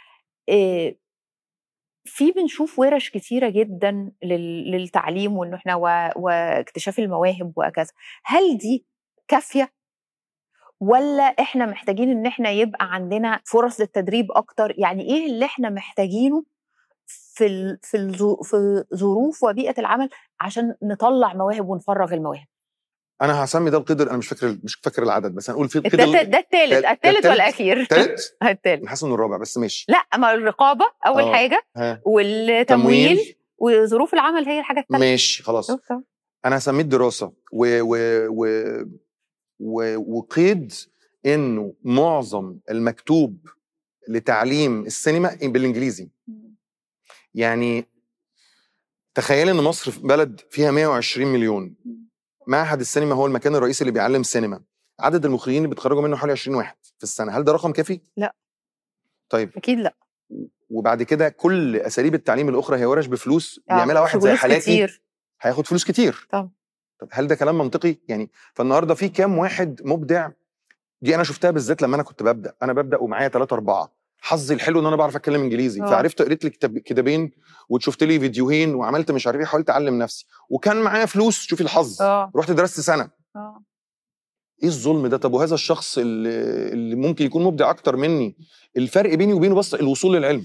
آه، في بنشوف ورش كتيره جدا لل- للتعليم وانه احنا و- واكتشاف المواهب وكذا هل دي كافيه ولا احنا محتاجين ان احنا يبقى عندنا فرص للتدريب اكتر يعني ايه اللي احنا محتاجينه في ال في الظو- في ظروف وبيئه العمل عشان نطلع مواهب ونفرغ المواهب انا هسمي ده القدر انا مش فاكر مش فاكر العدد بس هنقول في ده القدر ده الثالث ده الثالث التالت؟ والاخير الثالث الثالث انا حاسس انه الرابع بس ماشي لا ما الرقابه اول آه. حاجه ها والتمويل تمويل. وظروف العمل هي الحاجه الثالثه ماشي خلاص انا هسميه الدراسه و و و و وقيد انه معظم المكتوب لتعليم السينما بالانجليزي يعني تخيل ان مصر بلد فيها 120 مليون معهد السينما هو المكان الرئيسي اللي بيعلم سينما عدد المخرجين اللي بيتخرجوا منه حوالي 20 واحد في السنه هل ده رقم كافي لا. طيب اكيد لا وبعد كده كل اساليب التعليم الاخرى هي ورش بفلوس بيعملها واحد زي فلوس حالاتي كتير هياخد فلوس كتير طبعا. طب هل ده كلام منطقي يعني فالنهارده في كام واحد مبدع دي انا شفتها بالذات لما انا كنت ببدا انا ببدا ومعايا ثلاثة أربعة حظي الحلو ان انا بعرف اتكلم انجليزي آه. فعرفت قريت لي كتاب كتابين وشفت لي فيديوهين وعملت مش عارف ايه حاولت اعلم نفسي وكان معايا فلوس شوفي الحظ اه رحت درست سنه اه ايه الظلم ده طب وهذا الشخص اللي, اللي ممكن يكون مبدع اكتر مني الفرق بيني وبينه بس الوصول للعلم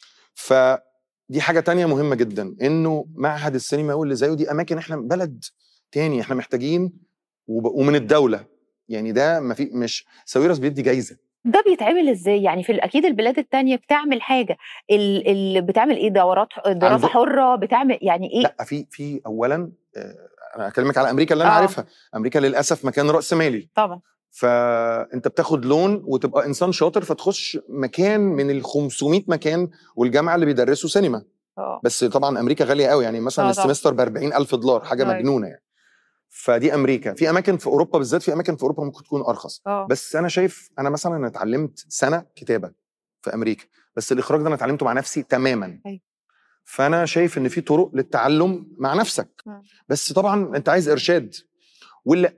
فدي حاجه تانية مهمه جدا انه معهد السينما واللي زيه دي اماكن احنا بلد تاني احنا محتاجين وب- ومن الدوله يعني ده ما في مش ساويرس بيدي جايزه ده بيتعمل ازاي يعني في ال- اكيد البلاد التانية بتعمل حاجه ال- اللي بتعمل ايه دورات دراسه عنده- حره بتعمل يعني ايه لا في في اولا آه، انا اكلمك على امريكا اللي انا آه. عارفها امريكا للاسف مكان راس مالي طبعا فانت بتاخد لون وتبقى انسان شاطر فتخش مكان من ال 500 مكان والجامعه اللي بيدرسوا سينما اه بس طبعا امريكا غاليه قوي يعني مثلا آه طبعا. السمستر ب 40000 دولار حاجه أيوة. مجنونه يعني فدي امريكا في اماكن في اوروبا بالذات في اماكن في اوروبا ممكن تكون ارخص اه بس انا شايف انا مثلا انا اتعلمت سنه كتابه في امريكا بس الاخراج ده انا اتعلمته مع نفسي تماما أيوة. فانا شايف ان في طرق للتعلم مع نفسك مم. بس طبعا انت عايز ارشاد ولا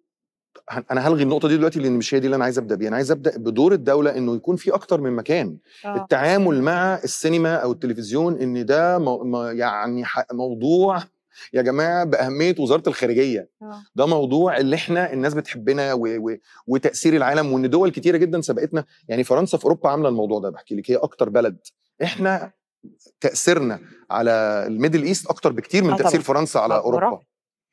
ه- انا هلغي النقطه دي دلوقتي لان مش هي دي اللي انا عايز ابدا بيها انا عايز ابدا بدور الدوله انه يكون في اكتر من مكان اه التعامل مع السينما او التلفزيون ان ده مو مو- يعني ح- موضوع يا جماعه باهميه وزاره الخارجيه آه. ده موضوع اللي احنا الناس بتحبنا و... و... وتاثير العالم وان دول كتيره جدا سبقتنا يعني فرنسا في اوروبا عامله الموضوع ده بحكي لك هي اكتر بلد احنا تاثيرنا على الميدل ايست اكتر بكتير من آه تاثير طبعاً. فرنسا على آه، اوروبا برافو.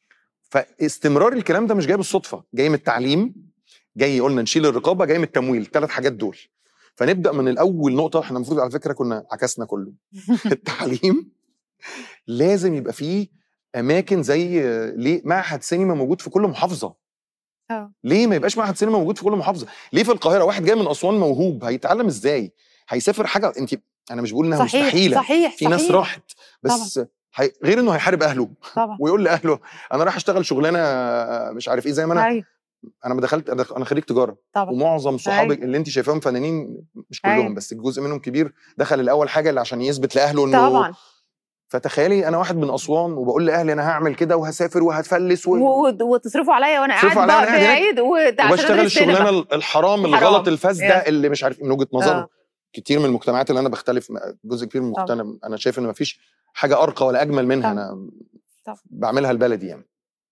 فاستمرار الكلام ده مش جاي بالصدفه جاي من التعليم جاي قلنا نشيل الرقابه جاي من التمويل الثلاث حاجات دول فنبدا من الاول نقطه احنا المفروض على فكره كنا عكسنا كله التعليم لازم يبقى فيه اماكن زي ليه معهد سينما موجود في كل محافظه اه ليه ما يبقاش معهد سينما موجود في كل محافظه ليه في القاهره واحد جاي من اسوان موهوب هيتعلم ازاي هيسافر حاجه انت انا مش بقول انها صحيح مستحيله صحيح في ناس صحيح. راحت بس هي... غير انه هيحارب اهله طبعا ويقول لاهله انا رايح اشتغل شغلانه مش عارف ايه زي ما انا ايوه انا ما دخلت انا انا خريج تجاره طبعا ومعظم صحابي أيوة. اللي انت شايفاهم فنانين مش أيوة. كلهم بس جزء منهم كبير دخل الاول حاجه اللي عشان يثبت لاهله انه طبعا فتخيلي انا واحد من اسوان وبقول لاهلي انا هعمل كده وهسافر وهتفلس و... و- وتصرفوا عليا وانا قاعد تصرفوا عليا بقى وأنا قاعد بعيد وعشان وبشتغل أدرس سينما. الشغلانه الحرام حرام. الغلط الفاسده يس. اللي مش عارف من وجهه نظر آه. كتير من المجتمعات اللي انا بختلف جزء كبير من طبعا. المجتمع انا شايف ان مفيش حاجه ارقى ولا اجمل منها طبعا. انا طبعا. بعملها لبلدي يعني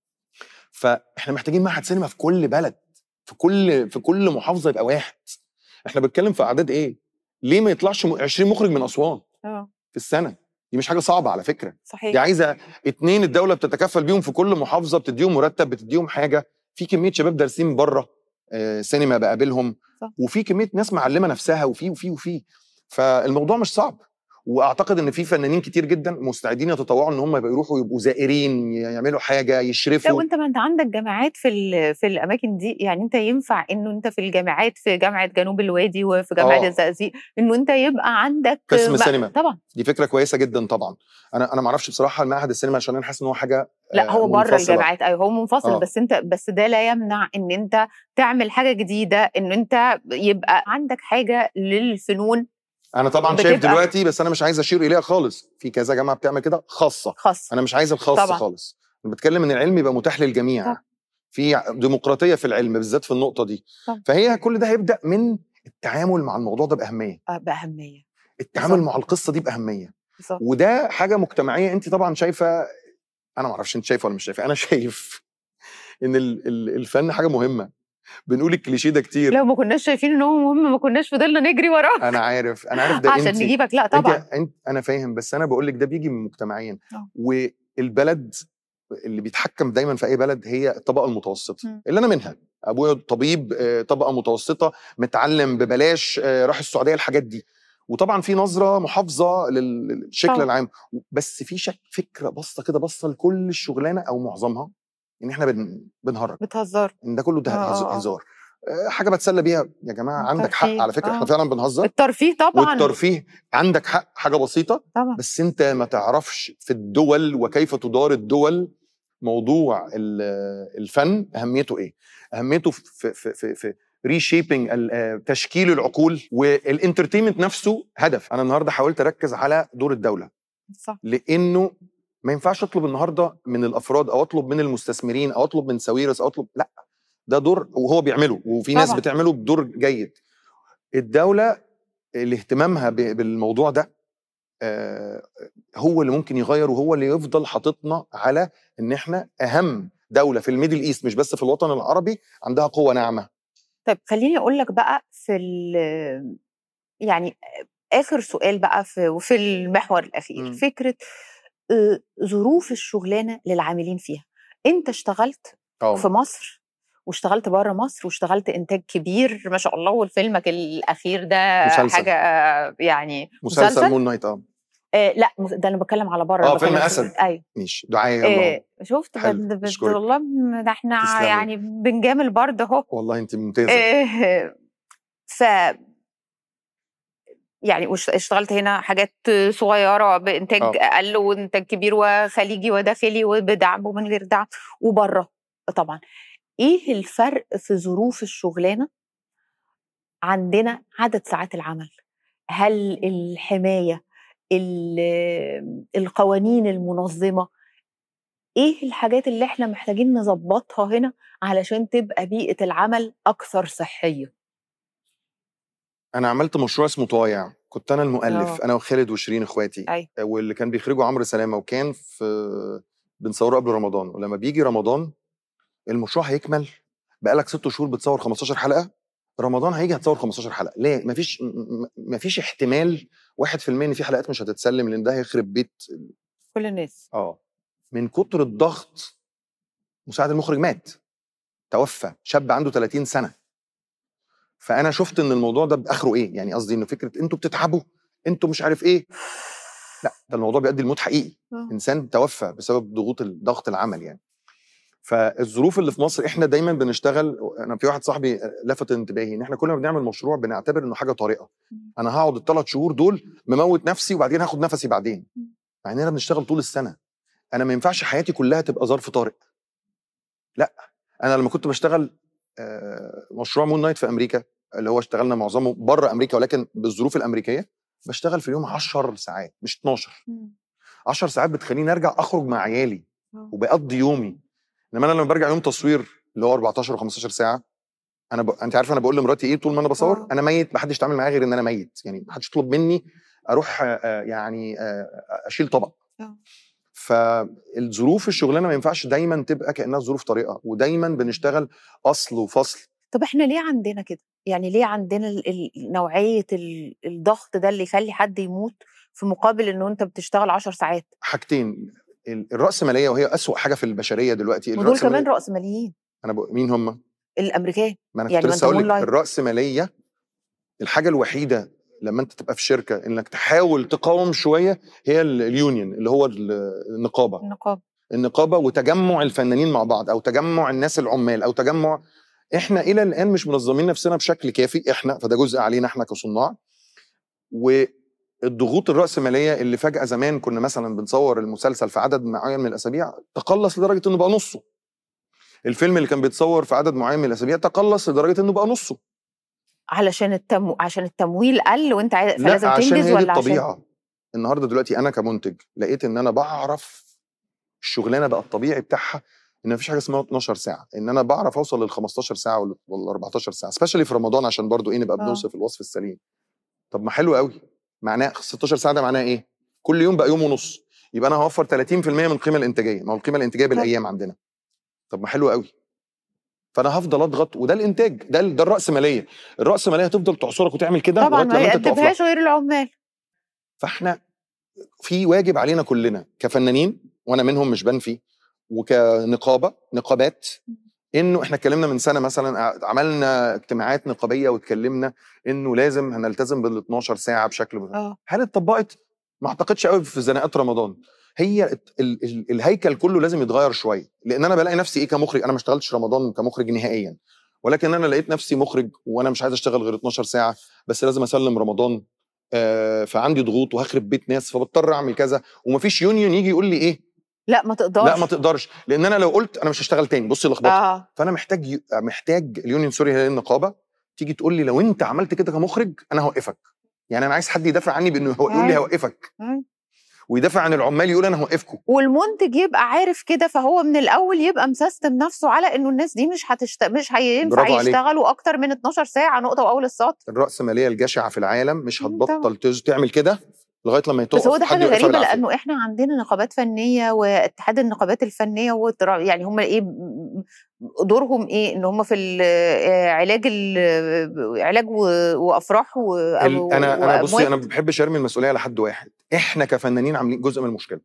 فاحنا محتاجين معهد سينما في كل بلد في كل في كل محافظه يبقى واحد احنا بنتكلم في اعداد ايه ليه ما يطلعش م- 20 مخرج من اسوان اه في السنه دي مش حاجه صعبه على فكره دي صحيح عايزه اتنين الدوله بتتكفل بيهم في كل محافظه بتديهم مرتب بتديهم حاجه في كميه شباب دارسين بره آه، سينما بقابلهم صح. وفي كميه ناس معلمه نفسها وفي وفي وفي فالموضوع مش صعب واعتقد ان في فنانين كتير جدا مستعدين يتطوعوا ان هم يبقوا يروحوا يبقوا زائرين يعملوا حاجه لا يشرفوا وانت ما انت عندك جامعات في ال- في الاماكن دي يعني انت ينفع انه انت في الجامعات في جامعه جنوب الوادي وفي جامعه آه. الزقازيق انه انت يبقى عندك قسم ما- سينما. طبعا دي فكره كويسه جدا طبعا انا انا ما اعرفش بصراحه المعهد السينما عشان انا حاسس ان هو حاجه لا آه، هو بره منفصلة. الجامعات ايوه هو منفصل آه. بس انت بس ده لا يمنع ان انت تعمل حاجه جديده ان انت يبقى عندك حاجه للفنون انا طبعا شايف بتبقى- دلوقتي بس انا مش عايز اشير اليها خالص في كذا جامعه بتعمل كده خاصه خاصه انا مش عايز الخاص طبعا. خالص انا بتكلم ان العلم يبقى متاح للجميع طبعا. في ديمقراطيه في العلم بالذات في النقطه دي طبعا. فهي كل ده هيبدا من التعامل مع الموضوع ده باهميه آه، باهميه التعامل بالظبط. مع القصه دي باهميه بالظبط وده حاجه مجتمعيه انت طبعا شايفه انا ما اعرفش انت شايفه ولا مش شايفه انا شايف ان ال- ال- الفن حاجه مهمه بنقول الكليشيه ده كتير لو ما كناش شايفين ان هو مهم ما كناش فضلنا نجري وراه انا عارف انا عارف ده عشان انت نجيبك لا انت, طبعا انت انا فاهم بس انا بقول لك ده بيجي من مجتمعيا آه. والبلد اللي بيتحكم دايما في اي بلد هي الطبقه المتوسطه مم. اللي انا منها ابويا طبيب آه، طبقه متوسطه متعلم ببلاش آه، راح السعوديه الحاجات دي وطبعا في نظره محافظه لل- للشكل طبعا. العام بس في شك فكره بصه كده بصه لكل الشغلانه او معظمها ان احنا بن بنهرج بتهزر ان ده كله ده آه، هز- آه، آه. هزار آه، حاجه بتسلى بيها يا جماعه عندك حق الترفيه، على فكره آه. احنا فعلا بنهزر الترفيه طبعا والترفيه عندك حق حاجه بسيطه طبعا بس انت ما تعرفش في الدول وكيف تدار الدول موضوع ال- الفن اهميته ايه اهميته في في في, في ريشيبنج تشكيل العقول والانترتينمنت نفسه هدف انا النهارده حاولت اركز على دور الدوله صح لانه ما ينفعش اطلب النهارده من الافراد او اطلب من المستثمرين او اطلب من ساويرس او اطلب لا ده دور وهو بيعمله وفي ناس طبعاً. بتعمله بدور جيد الدوله اللي اهتمامها ب- بالموضوع ده آه، هو اللي ممكن يغير وهو اللي يفضل حاططنا على ان احنا اهم دوله في الميدل ايست مش بس في الوطن العربي عندها قوه ناعمه طيب خليني اقول لك بقى في ال- يعني اخر سؤال بقى في وفي المحور الاخير مم. فكره آه، ظروف الشغلانه للعاملين فيها انت اشتغلت اه في مصر واشتغلت بره مصر واشتغلت انتاج كبير ما شاء الله وفيلمك الاخير ده مسلسل. حاجه آه، يعني مسلسل, مسلسل؟ مون نايت اه آه لا مس- ده انا بتكلم على بره آه، أنا فيلم بتكلم- أسد. ايوه ماشي دعايه يلا آه شفت حلو، بد- بد- أشكرك. والله م- ده احنا تسلمي. يعني بنجامل برضه اهو والله انت ممتازه آه، ف يعني وش- اشتغلت هنا حاجات صغيره بانتاج آه. اقل وانتاج كبير وخليجي وداخلي وبدعم ومن غير دعم وبره طبعا ايه الفرق في ظروف الشغلانه عندنا عدد ساعات العمل هل الحمايه ال- القوانين المنظمه ايه الحاجات اللي احنا محتاجين نظبطها هنا علشان تبقى بيئه العمل اكثر صحيه انا عملت مشروع اسمه طايع كنت انا المؤلف آه. انا وخالد وشيرين اخواتي أيوة. واللي كان بيخرجوا عمرو سلامه وكان في بنصوره قبل رمضان ولما بيجي رمضان المشروع هيكمل بقالك ست شهور بتصور 15 حلقه رمضان هيجي هتصور 15 حلقه ليه مفيش م- م- مفيش احتمال 1% ان في حلقات مش هتتسلم لان ده هيخرب بيت كل الناس اه من كتر الضغط مساعد المخرج مات توفى شاب عنده 30 سنه فانا شفت ان الموضوع ده باخره ايه يعني قصدي انه فكره انتوا بتتعبوا انتوا مش عارف ايه لا ده الموضوع بيؤدي لموت حقيقي آه. انسان توفى بسبب ضغوط ضغط العمل يعني فالظروف اللي في مصر احنا دايما بنشتغل انا في واحد صاحبي لفت انتباهي ان احنا كل ما بنعمل مشروع بنعتبر انه حاجه طارئه مم. انا هقعد الثلاث شهور دول مموت نفسي وبعدين هاخد نفسي بعدين مم. مع اننا بنشتغل طول السنه انا ما ينفعش حياتي كلها تبقى ظرف طارئ لا انا لما كنت بشتغل آه، مشروع مون نايت في امريكا اللي هو اشتغلنا معظمه بره امريكا ولكن بالظروف الامريكيه بشتغل في اليوم 10 ساعات مش 12 10 ساعات بتخليني ارجع اخرج مع عيالي آه. وبقضي يومي انما انا لما برجع يوم تصوير اللي هو 14 و15 ساعه انا ب... انت عارف انا بقول لمراتي ايه طول ما انا بصور آه. انا ميت ما حدش يتعامل معايا غير ان انا ميت يعني ما حدش يطلب مني اروح آه، آه، يعني آه، اشيل طبق آه. فالظروف الشغلانه ما ينفعش دايما تبقى كانها ظروف طارئه ودايما بنشتغل اصل وفصل طب احنا ليه عندنا كده؟ يعني ليه عندنا ال- ال- نوعيه ال- الضغط ده اللي يخلي حد يموت في مقابل انه انت بتشتغل 10 ساعات حاجتين ال- الرأسمالية وهي أسوأ حاجة في البشرية دلوقتي ودول الرأسمالية- كمان راسماليين أنا بقول مين هم؟ الامريكان ما أنا يعني كنت ما لسه أنت أقول لك moonlight. الرأسمالية الحاجة الوحيدة لما أنت تبقى في شركة إنك تحاول تقاوم شوية هي ال- اليونيون اللي هو ال- النقابة النقابه النقابة وتجمع الفنانين مع بعض أو تجمع الناس العمال أو تجمع إحنا إلى الآن مش منظمين نفسنا بشكل كافي إحنا فده جزء علينا إحنا كصناع والضغوط الرأسمالية اللي فجأة زمان كنا مثلا بنصور المسلسل في عدد معين من الأسابيع تقلص لدرجة إنه بقى نصه الفيلم اللي كان بيتصور في عدد معين من الأسابيع تقلص لدرجة إنه بقى نصه علشان التمو... عشان التمويل قل وانت عايز لا فلازم عشان تنجز هي دي ولا عشان الطبيعة النهاردة دلوقتي أنا كمنتج لقيت إن أنا بعرف الشغلانة بقى الطبيعي بتاعها ان مفيش حاجه اسمها 12 ساعه ان انا بعرف اوصل لل 15 ساعه ولا ولا 14 ساعه سبيشالي في رمضان عشان برضو ايه نبقى آه. بنوصف الوصف السليم طب ما حلو قوي معناه 16 ساعه ده معناه ايه كل يوم بقى يوم ونص يبقى انا هوفر 30% من القيمه الانتاجيه ما هو القيمه الانتاجيه بالايام عندنا طب ما حلو قوي فانا هفضل اضغط وده الانتاج ده ال- ده الراسماليه الراسماليه هتفضل تعصرك وتعمل كده طبعا لغايه ما لما انت تقف لها. يقدمهاش غير العمال فاحنا في واجب علينا كلنا كفنانين وانا منهم مش بنفي وكنقابه نقابات انه احنا اتكلمنا من سنه مثلا ع- عملنا اجتماعات نقابيه واتكلمنا انه لازم هنلتزم بال 12 ساعه بشكل مت- اه هل اتطبقت؟ ما اعتقدش قوي في زناقات رمضان هي ال ال ال الهيكل كله لازم يتغير شويه لان انا بلاقي نفسي ايه كمخرج انا ما اشتغلتش رمضان كمخرج نهائيا ولكن انا لقيت نفسي مخرج وانا مش عايز اشتغل غير 12 ساعه بس لازم اسلم رمضان آه فعندي ضغوط وهخرب بيت ناس فبضطر اعمل كذا ومفيش يونيون يجي يقول لي ايه لا ما تقدرش لا ما تقدرش لان انا لو قلت انا مش هشتغل تاني بصي لخبطه اه فانا محتاج ي- محتاج اليونيون سوري هي النقابه تيجي تقول لي لو انت عملت كده كمخرج انا هوقفك يعني انا عايز حد يدافع عني بانه هو يقول لي أيوة. هوقفك أيوة. ويدافع عن العمال يقول انا هوقفكم والمنتج يبقى عارف كده فهو من الاول يبقى مسيستم نفسه على انه الناس دي مش هتشت... مش هينفع برافو عليك. يشتغلوا اكتر من 12 ساعه نقطه واول السطر الراسماليه الجشعه في العالم مش مم، هتبطل تز- تعمل كده لغايه لما يتوقف بس هو ده حد حاجه يوقفها غريبه بالعافية. لانه احنا عندنا نقابات فنيه واتحاد النقابات الفنيه والترا- يعني هم ايه م- دورهم ايه ان هم في ال- آه، علاج ال- علاج و- وافراح و- ال- أو- انا انا بصي وأموات؟ انا ما بحبش ارمي المسؤوليه على حد واحد احنا كفنانين عاملين جزء من المشكله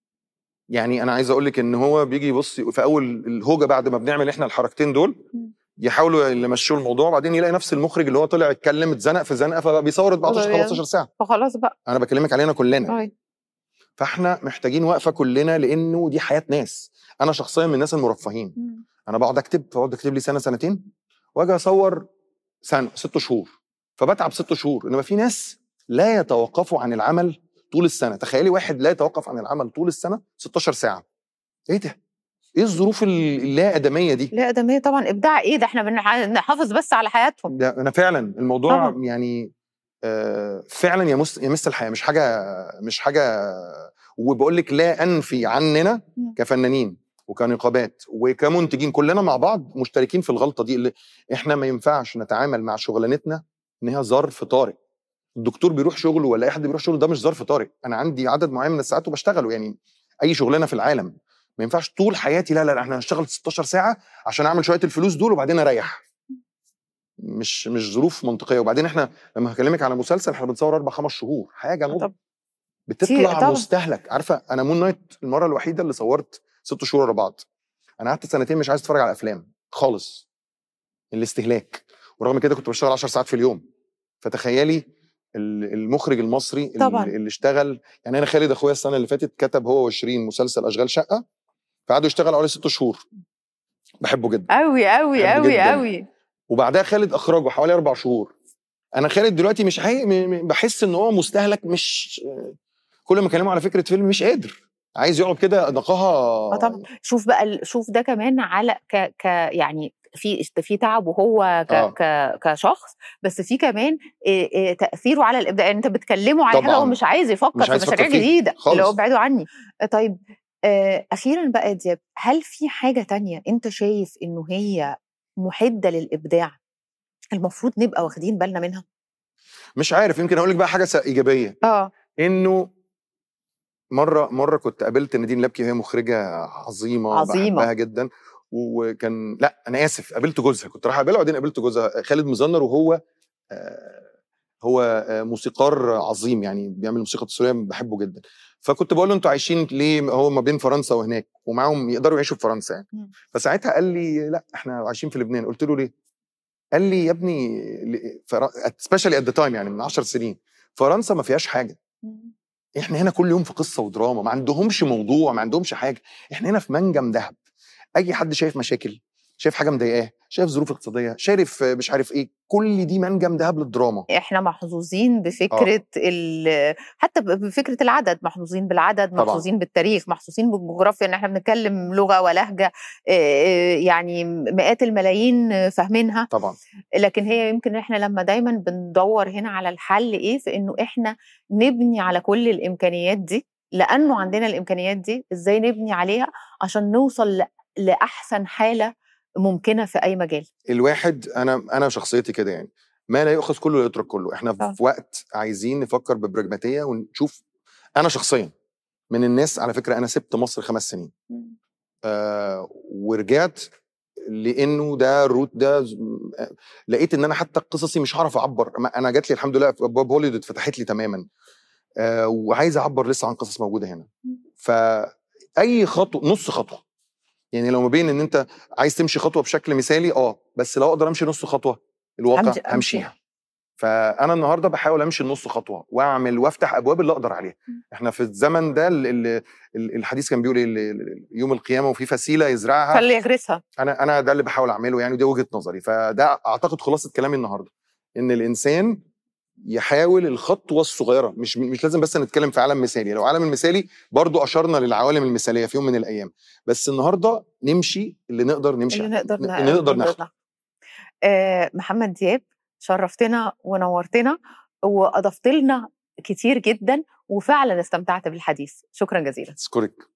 يعني انا عايز اقول لك ان هو بيجي يبص في اول الهوجه بعد ما بنعمل احنا الحركتين دول مم. يحاولوا يمشوا الموضوع وبعدين يلاقي نفس المخرج اللي هو طلع اتكلم اتزنق في زنقه فبيصور 14 طبيعي. 15 ساعه فخلاص بقى انا بكلمك علينا كلنا أي. فاحنا محتاجين وقفه كلنا لانه دي حياه ناس انا شخصيا من الناس المرفهين مم. انا بقعد اكتب فبقعد اكتب لي سنه سنتين واجي اصور سنه ست شهور فبتعب ست شهور انما في ناس لا يتوقفوا عن العمل طول السنه تخيلي واحد لا يتوقف عن العمل طول السنه 16 ساعه ايه ده ايه الظروف ال- اللا ادميه دي لا ادميه طبعا ابداع ايه ده احنا بنح- بنحافظ بس على حياتهم ده انا فعلا الموضوع طبعا. يعني آه، فعلا يمس يمس الحياه مش حاجه مش حاجه وبقول لك لا انفي عننا مم. كفنانين وكنقابات وكمنتجين كلنا مع بعض مشتركين في الغلطه دي اللي احنا ما ينفعش نتعامل مع شغلانتنا ان هي ظرف طارئ الدكتور بيروح شغله ولا اي حد بيروح شغله ده مش ظرف طارئ انا عندي عدد معين من الساعات وبشتغله يعني اي شغلانه في العالم ما ينفعش طول حياتي لا لا لا احنا هنشتغل 16 ساعه عشان اعمل شويه الفلوس دول وبعدين اريح مش مش ظروف منطقيه وبعدين احنا لما هكلمك على مسلسل احنا بنصور اربع خمس شهور حاجه نض طب بتطلع كتير طبعا. مستهلك عارفه انا مون نايت المره الوحيده اللي صورت ست شهور ورا بعض انا قعدت سنتين مش عايز اتفرج على افلام خالص الاستهلاك ورغم كده كنت بشتغل 10 ساعات في اليوم فتخيلي ال- المخرج المصري طبعاً. اللي, اللي اشتغل يعني انا خالد اخويا السنه اللي فاتت كتب هو وشيرين مسلسل اشغال شقه فقعدوا يشتغلوا حوالي ست شهور بحبه جدا قوي قوي بحبه قوي جداً. قوي وبعدها خالد اخرجه حوالي اربع شهور انا خالد دلوقتي مش حي... م- م- بحس ان هو مستهلك مش كل ما اكلمه على فكره فيلم مش قادر عايز يقعد كده نقاها اه طبعا شوف بقى ال- شوف ده كمان على ك ك يعني في في تعبه هو ك آه. ك كشخص بس في كمان إيه إيه تاثيره على الابداع يعني انت بتكلمه على حاجه طبعاً. هو مش عايز يفكر مش في عايز يفكر مشاريع فيه جديده خالص. اللي هو ابعدوا عني آه، طيب آه، اخيرا بقى يا دياب هل في حاجه تانية انت شايف انه هي محده للابداع المفروض نبقى واخدين بالنا منها مش عارف يمكن اقول لك بقى حاجه س- ايجابيه اه انه مره مره كنت قابلت نادين لبكي وهي مخرجه عظيمه عظيمة. بحبها جدا وكان لا انا اسف قابلت جوزها كنت رايح اقابلها وبعدين قابلت جوزها خالد مزنر وهو آه، هو آه، موسيقار عظيم يعني بيعمل موسيقى تصويريه بحبه جدا فكنت بقول له انتوا عايشين ليه هو ما بين فرنسا وهناك ومعاهم يقدروا يعيشوا في فرنسا يعني مم. فساعتها قال لي لا احنا عايشين في لبنان قلت له ليه قال لي يا ابني سبيشالي ات ذا تايم يعني من 10 سنين فرنسا ما فيهاش حاجه احنا هنا كل يوم في قصه ودراما ما عندهمش موضوع ما عندهمش حاجه احنا هنا في منجم ذهب اي حد شايف مشاكل شايف حاجه مضايقاه شايف ظروف اقتصاديه شايف آه، مش عارف ايه كل دي منجم ذهب للدراما احنا محظوظين بفكره ال... حتى ب- بفكره العدد محظوظين بالعدد طبعاً. محظوظين بالتاريخ محظوظين بالجغرافيا ان احنا بنتكلم لغه ولهجه آه، آه، يعني مئات الملايين آه، فاهمينها طبعا لكن هي يمكن احنا لما دايما بندور هنا على الحل ايه في انه احنا نبني على كل الامكانيات دي لانه عندنا الامكانيات دي ازاي نبني عليها عشان نوصل ل- لاحسن حاله ممكنه في اي مجال الواحد انا انا شخصيتي كده يعني ما لا يؤخذ كله لا يترك كله احنا آه. في وقت عايزين نفكر ببراجماتيه ونشوف انا شخصيا من الناس على فكره انا سبت مصر خمس سنين آه ورجعت لانه ده الروت ده ز- آه، لقيت ان انا حتى قصصي مش هعرف اعبر ما- انا جات لي الحمد لله ابواب هوليوود اتفتحت لي تماما آه وعايز اعبر لسه عن قصص موجوده هنا فاي خطوه نص خطوه يعني لو ما بين ان انت عايز تمشي خطوه بشكل مثالي اه بس لو اقدر امشي نص خطوه الواقع همشي- همشيها همشيها. فانا النهارده بحاول امشي النص خطوه واعمل وافتح ابواب اللي اقدر عليها مم. احنا في الزمن ده ال- ال- ال- الحديث كان بيقول ايه ال- ال- يوم القيامه وفي فسيله يزرعها فاللي يغرسها انا انا ده اللي بحاول اعمله يعني ودي وجهه نظري فده اعتقد خلاصه كلامي النهارده ان الانسان يحاول الخطوه الصغيره مش مش لازم بس نتكلم في عالم مثالي لو عالم المثالي برضو اشرنا للعوالم المثاليه في يوم من الايام بس النهارده نمشي اللي نقدر نمشي اللي نقدر ن- اللي نقدر ناخده آه محمد دياب شرفتنا ونورتنا واضفت لنا كتير جدا وفعلا استمتعت بالحديث شكرا جزيلا اشكرك